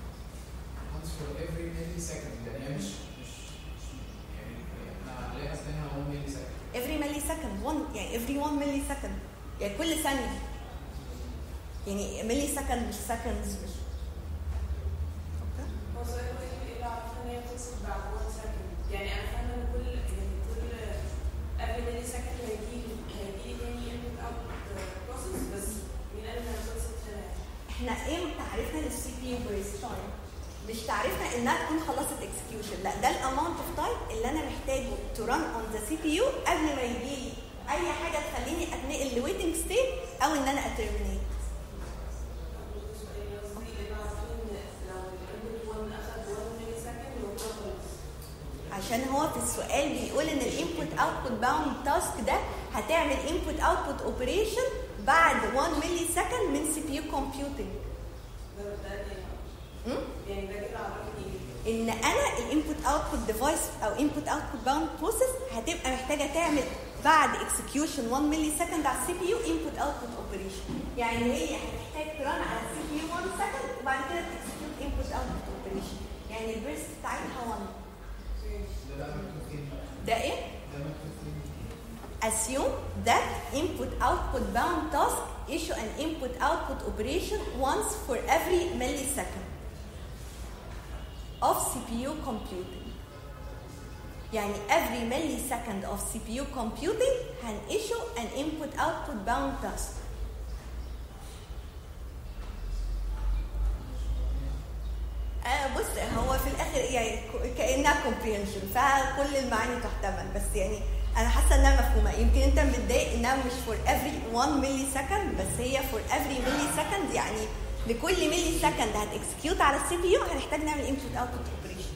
once for every millisecond يعني هي مش مش مش يعني احنا هنلاقي اصلا 1 ملي سكند every millisecond one يعني every one millisecond يعني كل ثانية يعني millisecond مش seconds مش اوكي هو سؤال ايه اللي عرفنا ان هي بتوصل بعد 1 سكند يعني انا فاهمه ان كل يعني كل قبل ملي سكند هيجي هيجي لي تاني انبوت اوت بروسيس بس مين قال انها بتوصل ثلاثه؟ احنا ايه تعريفنا للسي بي يو بريس تايم مش تعريفنا انها تكون خلصت اكسكيوشن لا ده الاماونت اوف تايم اللي انا محتاجه تو ران اون ذا سي بي يو قبل ما يجي لي اي حاجه تخليني اتنقل لويتنج ستيت او ان انا اترمينيت يعني قصدي ان عارفين لو الانبوت 1 اخد 1 ملي سكند هو خلاص عشان هو في السؤال بيقول ان الانبوت اوتبوت باوند تاسك ده هتعمل انبوت اوتبوت اوبريشن بعد 1 ملي سكند من سي بي يو كومبيوتنج ده ده يعني يعني ده كده عرفني ايه؟ ان انا الانبوت اوتبوت ديفايس او انبوت اوتبوت باوند بروسيس هتبقى محتاجه تعمل بعد اكسكيوشن 1 ملي سكند على السي بي يو انبوت اوتبوت اوبريشن يعني هي هتحتاج تران على السي بي يو 1 سكند وبعد كده تكسكيوت انبوت اوتبوت اوبريشن يعني البيرست بتاعتها 1 ده بقى مكتوب فين بقى؟ ده ايه؟ ده مكتوب فين؟ Assume that input output bound task issue an input output operation once for every millisecond of CPU computing. يعني every millisecond of CPU computing can issue an input output bound task. آه بص هو في الاخر يعني ك- كانها comprehension فكل المعاني تحتمل بس يعني انا حاسه انها مفهومه يمكن انت متضايق انها مش for every 1 ملي سكند بس هي for every ملي سكند يعني لكل ملي سكند هتكسكيوت على السي بي يو هنحتاج نعمل input output operation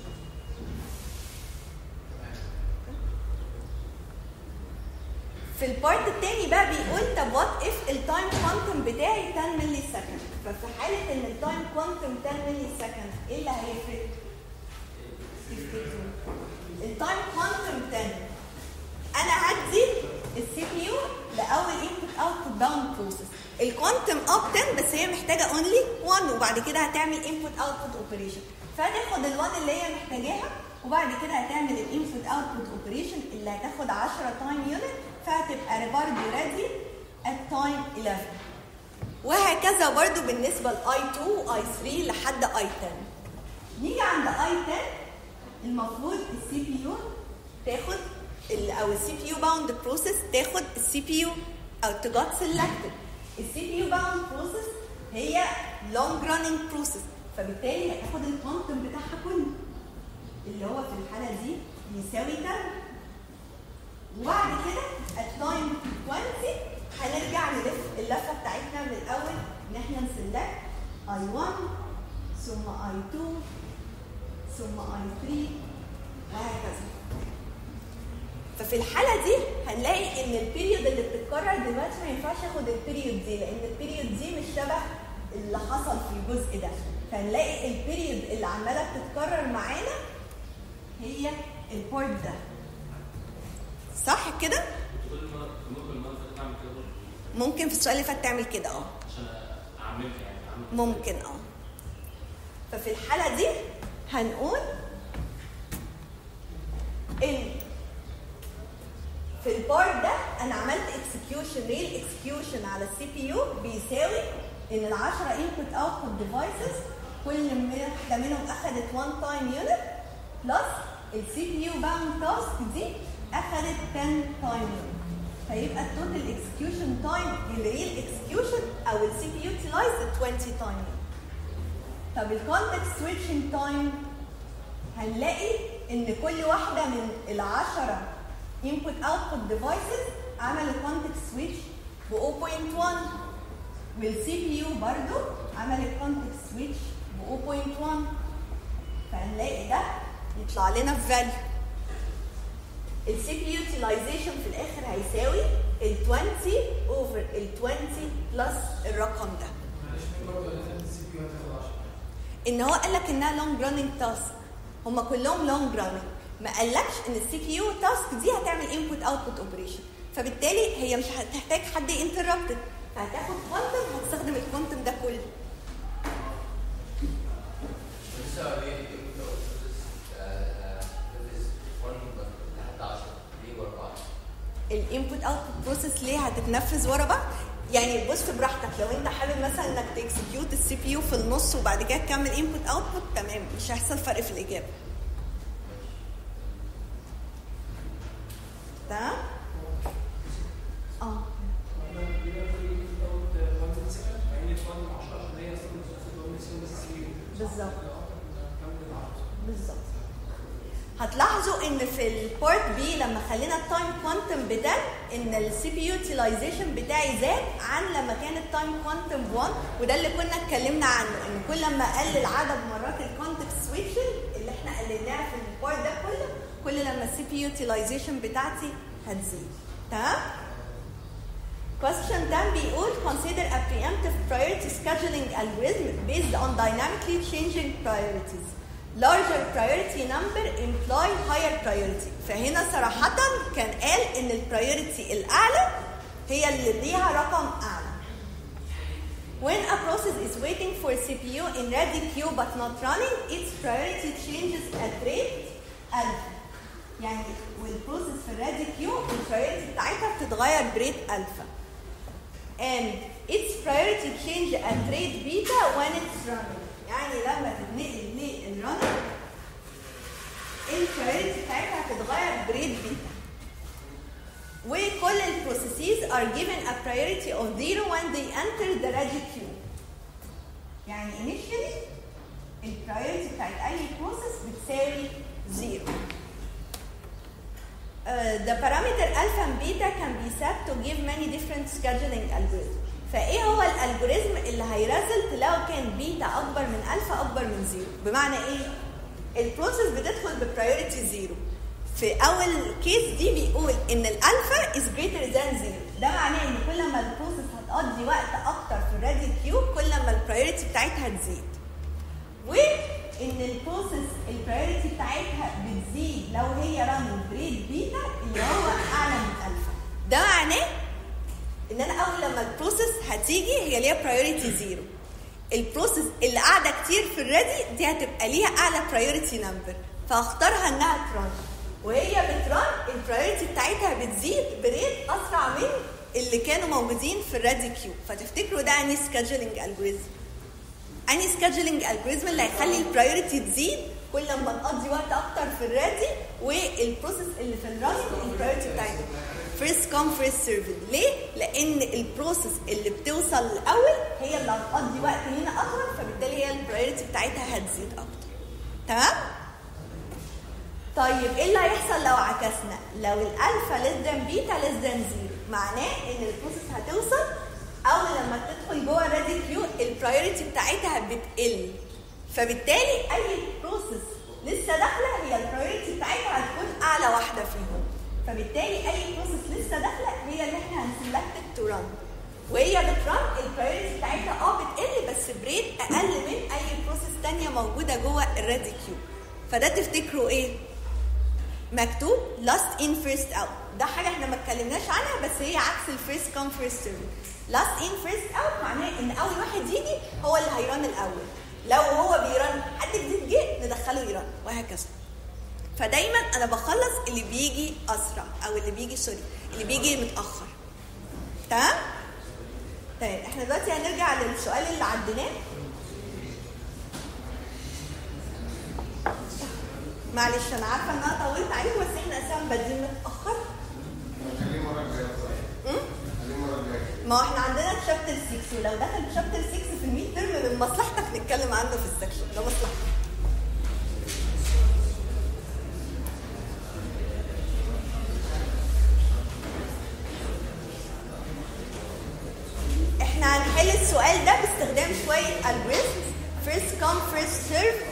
في البارت التاني بقى بيقول طب وات اف التايم كوانتم بتاعي 10 ملي سكند ففي حاله ان التايم كوانتم 10 ملي سكند ايه اللي هيفرق؟ تفتكروا؟ التايم كوانتم 10 انا هدي السي بي يو لاول انبوت اوتبوت باوند بروسيس الكوانتم اب 10 بس هي محتاجه اونلي 1 وبعد كده هتعمل انبوت اوتبوت اوبريشن فهتاخد ال1 اللي هي محتاجاها وبعد كده هتعمل الانبوت اوتبوت اوبريشن اللي هتاخد 10 تايم يونت فهتبقى برضه ريدي at time 11 وهكذا برضه بالنسبه لاي 2 واي 3 لحد اي 10 نيجي عند اي 10 المفروض السي بي يو تاخد ال- او السي بي يو باوند بروسيس تاخد السي بي يو او تجات سيلكتد السي بي يو باوند بروسيس هي لونج راننج بروسيس فبالتالي هتاخد الكوانتم بتاعها كله اللي هو في الحاله دي يساوي 10 وبعد كده التايم 20 هنرجع نلف اللفه بتاعتنا من الاول ان احنا نسلكت اي 1 ثم اي 2 ثم اي 3 وهكذا ففي الحاله دي هنلاقي ان البيريود اللي بتتكرر دلوقتي ما ينفعش اخد البيريود دي لان البيريود دي مش شبه اللي حصل في الجزء ده فنلاقي البيريود اللي عماله بتتكرر معانا هي البورت ده صح كده؟ كل مرة ممكن المرة اللي فاتت اعمل كده برضه ممكن في السؤال اللي فات تعمل كده اه عشان اعملها يعني اعمل ممكن اه ففي الحالة دي هنقول ان في البارت ده انا عملت اكسكيوشن ليه الاكسكيوشن على السي بي يو بيساوي ان ال 10 انبوت اوتبوت ديفايسز كل من- واحده منهم اخذت 1 تايم يونت بلس السي بي يو باوند تاسك دي اخذت 10 تايم يونت فيبقى التوتال اكسكيوشن تايم الريل اكسكيوشن او السي بي يو يوتيلايز 20 تايم طب الكونتكست سويتشنج تايم هنلاقي ان كل واحده من العشرة input output devices عملت context switch ب 0.1 والسي بي يو برضو عملت context switch ب 0.1 فهنلاقي ده يطلع لنا في value السي بي يوتيلايزيشن في الاخر هيساوي ال 20 اوفر ال 20 بلس الرقم ده معلش مين برضه قال لنا السي بي يو هتاخد 10 ان هو قال لك انها لونج راننج تاسك هم كلهم لونج راننج ما قالكش ان السي بي يو تاسك دي هتعمل انبوت اوتبوت اوبريشن فبالتالي هي مش هتحتاج حد انتربتد فهتاخد كوانتم هتستخدم الكوانتم ده كله لسه ليه ليه بتقول بروسيس نفذ 1 لحد 10 ليه الانبوت اوتبوت بروسيس ليه هتتنفذ ورا بعض يعني بص براحتك لو انت حابب مثلا انك تكسكيوت السي بي يو في النص وبعد كده تكمل انبوت اوتبوت تمام مش هيحصل فرق في الاجابه تمام اه بالظبط بالظبط هتلاحظوا ان في البارت بي لما خلينا التايم كوانتم ب 10 ان السي بي يوتيلايزيشن بتاعي زاد عن لما كان التايم كوانتم 1 وده اللي كنا اتكلمنا عنه ان كل ما قلل عدد مرات الكونتكست سويتشنج اللي احنا قللناها في البارت ده كله كل لما السي بي يوتيلايزيشن بتاعتي هتزيد تمام Question 10 بيقول consider a preemptive priority scheduling algorithm based on dynamically changing priorities. Larger priority number imply higher priority. فهنا صراحة كان قال إن البرايورتي الأعلى هي اللي ليها رقم أعلى. When a process is waiting for CPU in ready queue but not running, its priority changes at rate alpha. يعني والبروسيس في الريدي كيو البرايورتي بتاعتها بتتغير بريت الفا. and its priority change at rate beta when it's running يعني لما تتنقل للرنر البرايورتي بتاعتها هتتغير بريت بيتا وكل البروسيسز are given a priority of zero when they enter the ready queue يعني initially البرايورتي بتاعت اي بروسيس بتساوي زيرو Uh, the parameter alpha and beta can be set to give many different scheduling algorithms. فايه هو الالجوريزم اللي هيرزلت لو كان بيتا اكبر من الفا اكبر من زيرو بمعنى ايه البروسيس بتدخل ببرايورتي زيرو في اول كيس دي بيقول ان الالفا از greater than زيرو ده معناه ان كل ما البروسيس هتقضي وقت اكتر في الريدي كيو كل ما البرايورتي بتاعتها تزيد وان البروسيس البرايورتي بتاعتها بتزيد لو هي راننج بريد بيتا اللي هو اعلى من الفا ده معناه ان انا اول لما البروسيس هتيجي هي ليها برايورتي زيرو البروسيس اللي قاعده كتير في الريدي دي هتبقى ليها اعلى برايورتي نمبر فاختارها انها تران وهي بتران البرايورتي بتاعتها بتزيد بريت اسرع من اللي كانوا موجودين في الريدي كيو فتفتكروا ده اني سكادجولينج الجوريزم اني سكادجولينج الجوريزم اللي هيخلي البرايورتي تزيد كل ما نقضي وقت اكتر في الريدي والبروسيس اللي في الراننج البرايورتي بتاعتها فيرست كوم فيرست سيرفد ليه؟ لان البروسيس اللي بتوصل الاول هي اللي هتقضي وقت هنا اطول فبالتالي هي البرايورتي بتاعتها هتزيد اكتر تمام؟ طيب ايه اللي هيحصل لو عكسنا؟ لو الالفا ليس ذان بيتا ليس ذان زيرو معناه ان البروسيس هتوصل اول لما تدخل جوه الريدي كيو البرايورتي بتاعتها بتقل فبالتالي اي بروسيس لسه داخله هي البرايورتي بتاعتها هتكون اعلى واحده فيهم فبالتالي اي بروسيس لسه داخله هي اللي احنا هنسلكت تو ران وهي بتران البرايورتي بتاعتها اه بتقل بس بريت اقل من اي بروسيس تانية موجوده جوه الريدي كيو فده تفتكروا ايه؟ مكتوب لاست ان فيرست اوت ده حاجه احنا ما اتكلمناش عنها بس هي عكس الفيرست كوم فيرست سيرف لاست ان فيرست اوت معناه ان اول واحد يجي هو اللي هيران الاول لو هو بيران حد جديد جه ندخله يران وهكذا فدايما انا بخلص اللي بيجي اسرع او اللي بيجي سوري اللي بيجي متاخر تمام طيب احنا دلوقتي هنرجع للسؤال اللي عديناه معلش انا عارفه ان انا طولت عليكم بس احنا اساسا بادئين متاخر خليه المره الجايه أم؟ خليه المره الجايه ما هو احنا عندنا تشابتر 6 ولو دخل تشابتر 6 في الميد ترم من مصلحتك نتكلم عنه في السكشن ده مصلحتك احنا هنحل السؤال ده باستخدام شويه algorithms first come first served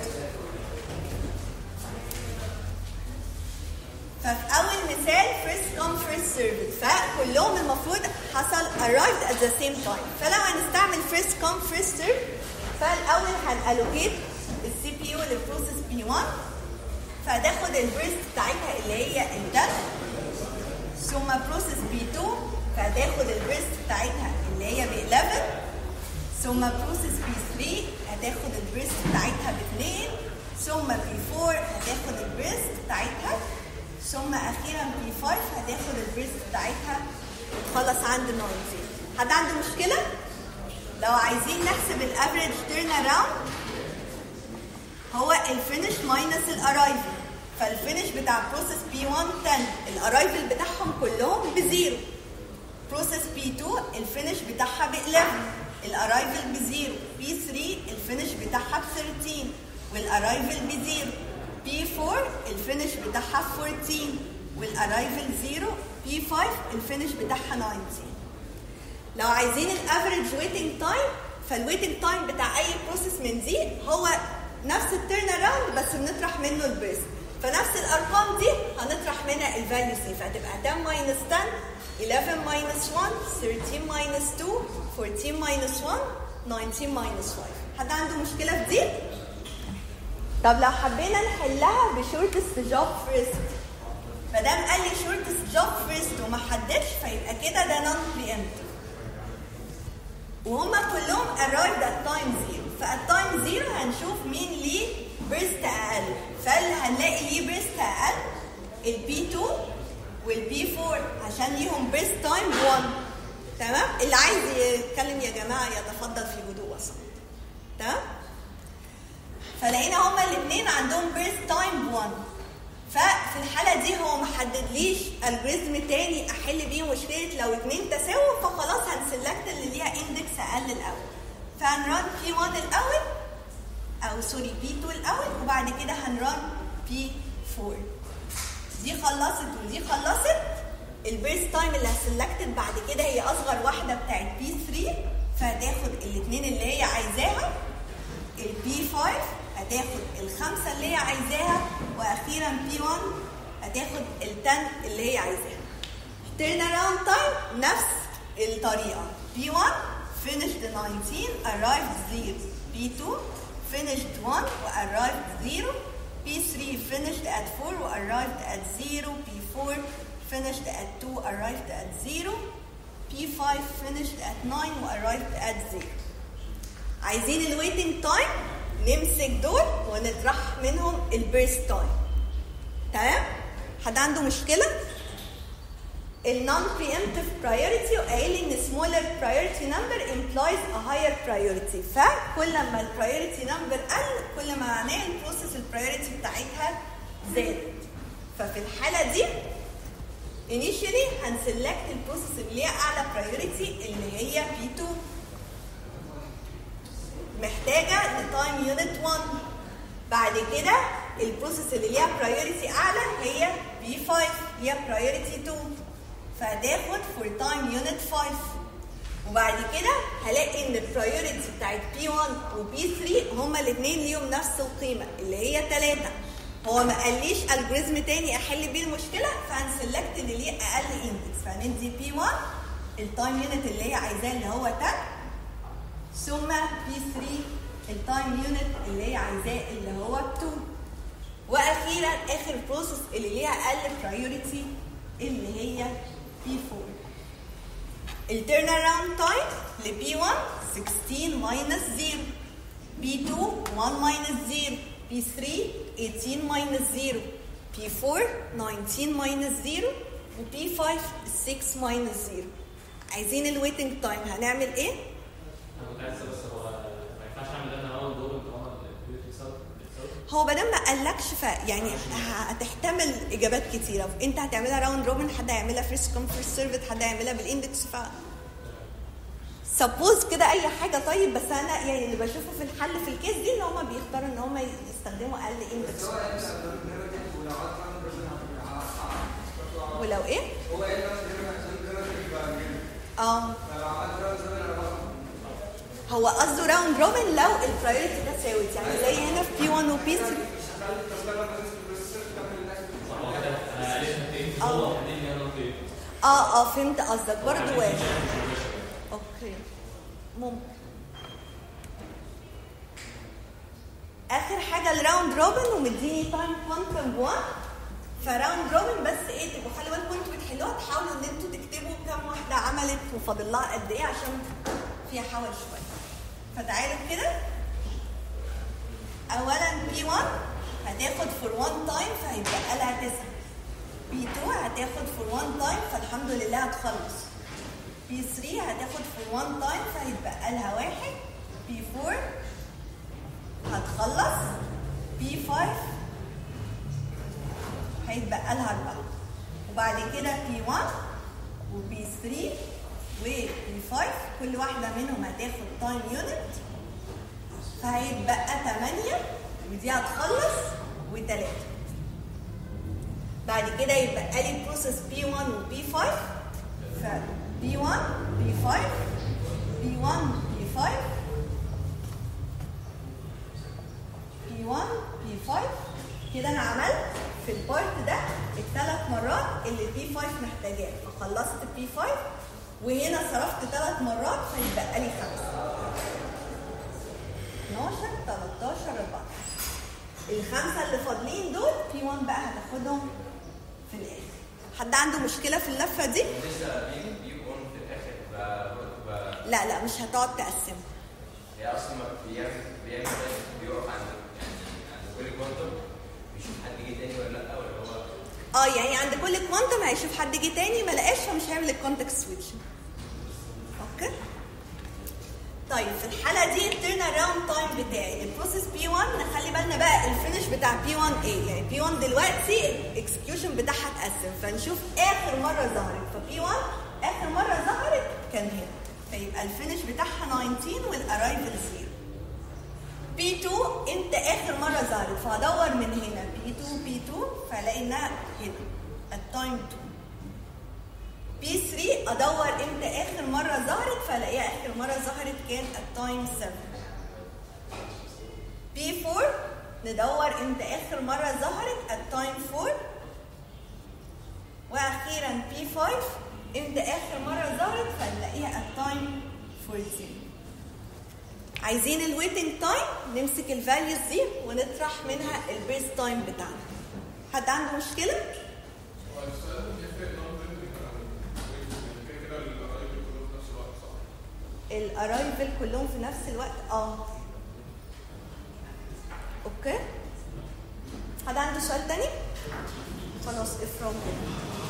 ففي اول مثال first come first served فكلهم المفروض حصل arrived at the same time فلو هنستعمل first come first served فالاول هنالوكيت السي بي يو للبروسيس بي 1 فهتاخد البريست بتاعتها اللي هي ال ثم بروسيس بي 2 فهتاخد البريست بتاعتها اللي هي ب 11 ثم بروسيس بي 3 هتاخد البريست بتاعتها ب 2 ثم بي 4 هتاخد البريست بتاعتها ثم اخيرا بي 5 هتاخد البيرست بتاعتها وتخلص عند 90 حد عنده مشكله لو عايزين نحسب الافريج تيرن اراوند هو الفينش ماينس الارايفل فالفينش بتاع بروسيس بي 1 10 الارايفل بتاعهم كلهم بزيرو بروسيس بي 2 الفينش بتاعها ب 11 الارايفل بزيرو بي 3 الفينش بتاعها ب 13 والارايفل بزيرو بي 4 الفينش بتاعها ب 14 والارايفل زيرو بي 5 الفينش بتاعها 19 لو عايزين الافريج ويتنج تايم فالويتنج تايم بتاع اي بروسيس من دي هو نفس التيرن اراوند بس بنطرح منه البيرست فنفس الارقام دي هنطرح منها الفاليوز دي فهتبقى 10 ماينس 10 11 ماينس 1 13 ماينس 2 14 ماينس 1 19 ماينس 5 حد عنده مشكله في دي؟ طب لو حبينا نحلها بشورتست جوب فيرست فدام قال لي شورتست جوب فيرست وما حددش فيبقى كده ده نون بريمتيف وهما كلهم arrived at time zero فات time zero هنشوف مين ليه بيرست اقل فاللي هنلاقي ليه بيرست اقل البي 2 والبي 4 عشان ليهم بيرست تايم 1 تمام اللي عايز يتكلم يا جماعه يتفضل في هدوء وصمت تمام فلقينا هما الاثنين عندهم بيرست تايم 1 ففي الحاله دي هو ما حددليش الجوريزم تاني احل بيه مشكله لو اتنين تساووا فخلاص هنسلكت اللي ليها اندكس اقل الاول فهنران بي 1 الاول او سوري بي 2 الاول وبعد كده هنران بي 4 دي خلصت ودي خلصت البيرست تايم اللي هسلكتد بعد كده هي اصغر واحده بتاعت بي 3 فهتاخد الاثنين اللي هي عايزاها البي 5 هتاخد الخمسه اللي هي عايزاها واخيرا بي 1 هتاخد ال 10 اللي هي عايزاها turn around time نفس الطريقه بي 1 finished 19 arrived 0 بي 2 finished 1 و arrived 0 بي 3 finished at 4 و arrived at 0 بي 4 finished at 2 arrived at 0 بي 5 finished at 9 و arrived at 0 عايزين الويتنج تايم نمسك دول ونطرح منهم البيرست تايم تمام حد عنده مشكله النون preemptive priority وقايل لي ان smaller priority number implies a higher priority فكل ما البرايورتي نمبر قل كل ما معناه البروسيس البرايورتي بتاعتها زادت ففي الحاله دي initially هنسلكت البروسيس اللي ليها اعلى priority اللي هي P2 محتاجه لتايم يونت 1 بعد كده البروسيس اللي ليها برايورتي اعلى هي بي 5 ليها برايورتي 2 فهتاخد فور تايم يونت 5 وبعد كده هلاقي ان البرايورتي بتاعت بي 1 وبي 3 هما الاثنين ليهم نفس القيمه اللي هي 3 هو ما قاليش الجوريزم تاني احل بيه المشكله فهنسلكت اللي ليه اقل اندكس فهندي بي 1 التايم يونت اللي هي عايزاه اللي هو 10 ثم بي 3 التايم يونت اللي هي عايزاه اللي هو 2 واخيرا اخر بروسيس اللي ليها اقل برايورتي اللي هي بي 4 التيرن اراوند تايم لبي 1 16 ماينس 0 بي 2 1 ماينس 0 بي 3 18 ماينس 0 بي 4 19 ماينس 0 وبي 5 6 ماينس 0 عايزين الويتنج تايم هنعمل ايه؟ انا كنت عايز أسأل بس هو ما ينفعش اعمل ده انا راوند دول طالما البيوت بتساوي هو ما دام ما قالكش ف يعني هتحتمل اجابات كتيره انت هتعملها راوند روبن حد هيعملها فيرست كوم فيرست سيرفت حد هيعملها بالاندكس ف سبوز كده اي حاجه طيب بس انا يعني اللي بشوفه في الحل في الكيس دي ان هم بيختاروا ان هم يستخدموا اقل اندكس ولو ايه؟ هو ايه نفس الجيم عشان الجيم يبقى جيم اه فلو عملت راوند زمان انا بقى هو قصده راوند روبن لو البرايورتي تساوت يعني زي هنا في بي 1 وبي 3 صح هو كده انا قلت نقطتين آه. هو وبعدين لي انا نقطتين اه اه فهمت قصدك برضه واحد اوكي ممكن اخر حاجه الراوند روبن ومديني تايم كوانتم 1 فراوند روبن بس ايه تبقوا خلي بالكم انتوا بتحلوها تحاولوا ان انتوا تكتبوا كام واحده عملت وفاضل لها قد ايه عشان فيها حول شويه فتعالوا كده اولا بي 1 هتاخد فور 1 تايم فهيبقى لها 9 بي 2 هتاخد فور 1 تايم فالحمد لله هتخلص بي 3 هتاخد فور 1 تايم فهيتبقى لها واحد بي 4 هتخلص بي 5 هيتبقى لها أربعة وبعد كده بي 1 وبي 3 وبي 5 كل واحدة منهم هتاخد تايم يونت فهيتبقى 8 ودي هتخلص وتلاتة بعد كده يبقى لي بروسيس بي 1 وبي 5 ف بي 1 بي 5 بي 1 بي 5 بي 1 بي 5 كده انا عملت في البارت ده الثلاث مرات اللي بي 5 محتاجاه فخلصت بي 5 وهنا صرفت ثلاث مرات فيتبقى لي خمسه 12 13 14 الخمسه اللي فاضلين دول بي 1 بقى هتاخدهم في الاخر حد عنده مشكله في اللفه دي لسه بيجي بيكون في الاخر ب- ب- لا لا مش هتقعد تقسم هي اصلا ما بيعمل بيعمل ده بيقف عند يعني عند كل كوانتم بيشوف حد جه تاني ولا لا ولا هو اه يعني عند كل كوانتم هيشوف حد جه تاني ما لقاش فمش هيعمل الكونتكست سويتش اوكي طيب في الحاله دي التيرن اراوند تايم بتاعي البروسيس بي 1 نخلي بالنا بقى الفينش بتاع بي 1 ايه يعني بي 1 دلوقتي الاكسكيوشن بتاعها اتقسم فنشوف اخر مره ظهرت فبي 1 اخر مره ظهرت كان هنا فيبقى الفينش بتاعها 19 والارايفل 0 بي 2 انت اخر مره ظهرت فهدور من هنا بي 2 بي 2 فالاقي انها هنا التايم 2 بي 3 ادور امتى اخر مره ظهرت فالاقيها اخر مره ظهرت كان التايم 7 بي 4 ندور امتى اخر مره ظهرت التايم 4 واخيرا بي 5 امتى اخر مره ظهرت فنلاقيها التايم 14 عايزين الويتنج تايم نمسك الفاليوز دي ونطرح منها البيس تايم بتاعنا حد عنده مشكله هو السؤال بيفرق نوع بين كده كده القرايب كلهم في نفس الوقت صح؟ الارايفل كلهم في نفس الوقت اه اوكي حد عنده سؤال تاني خلاص افرام كده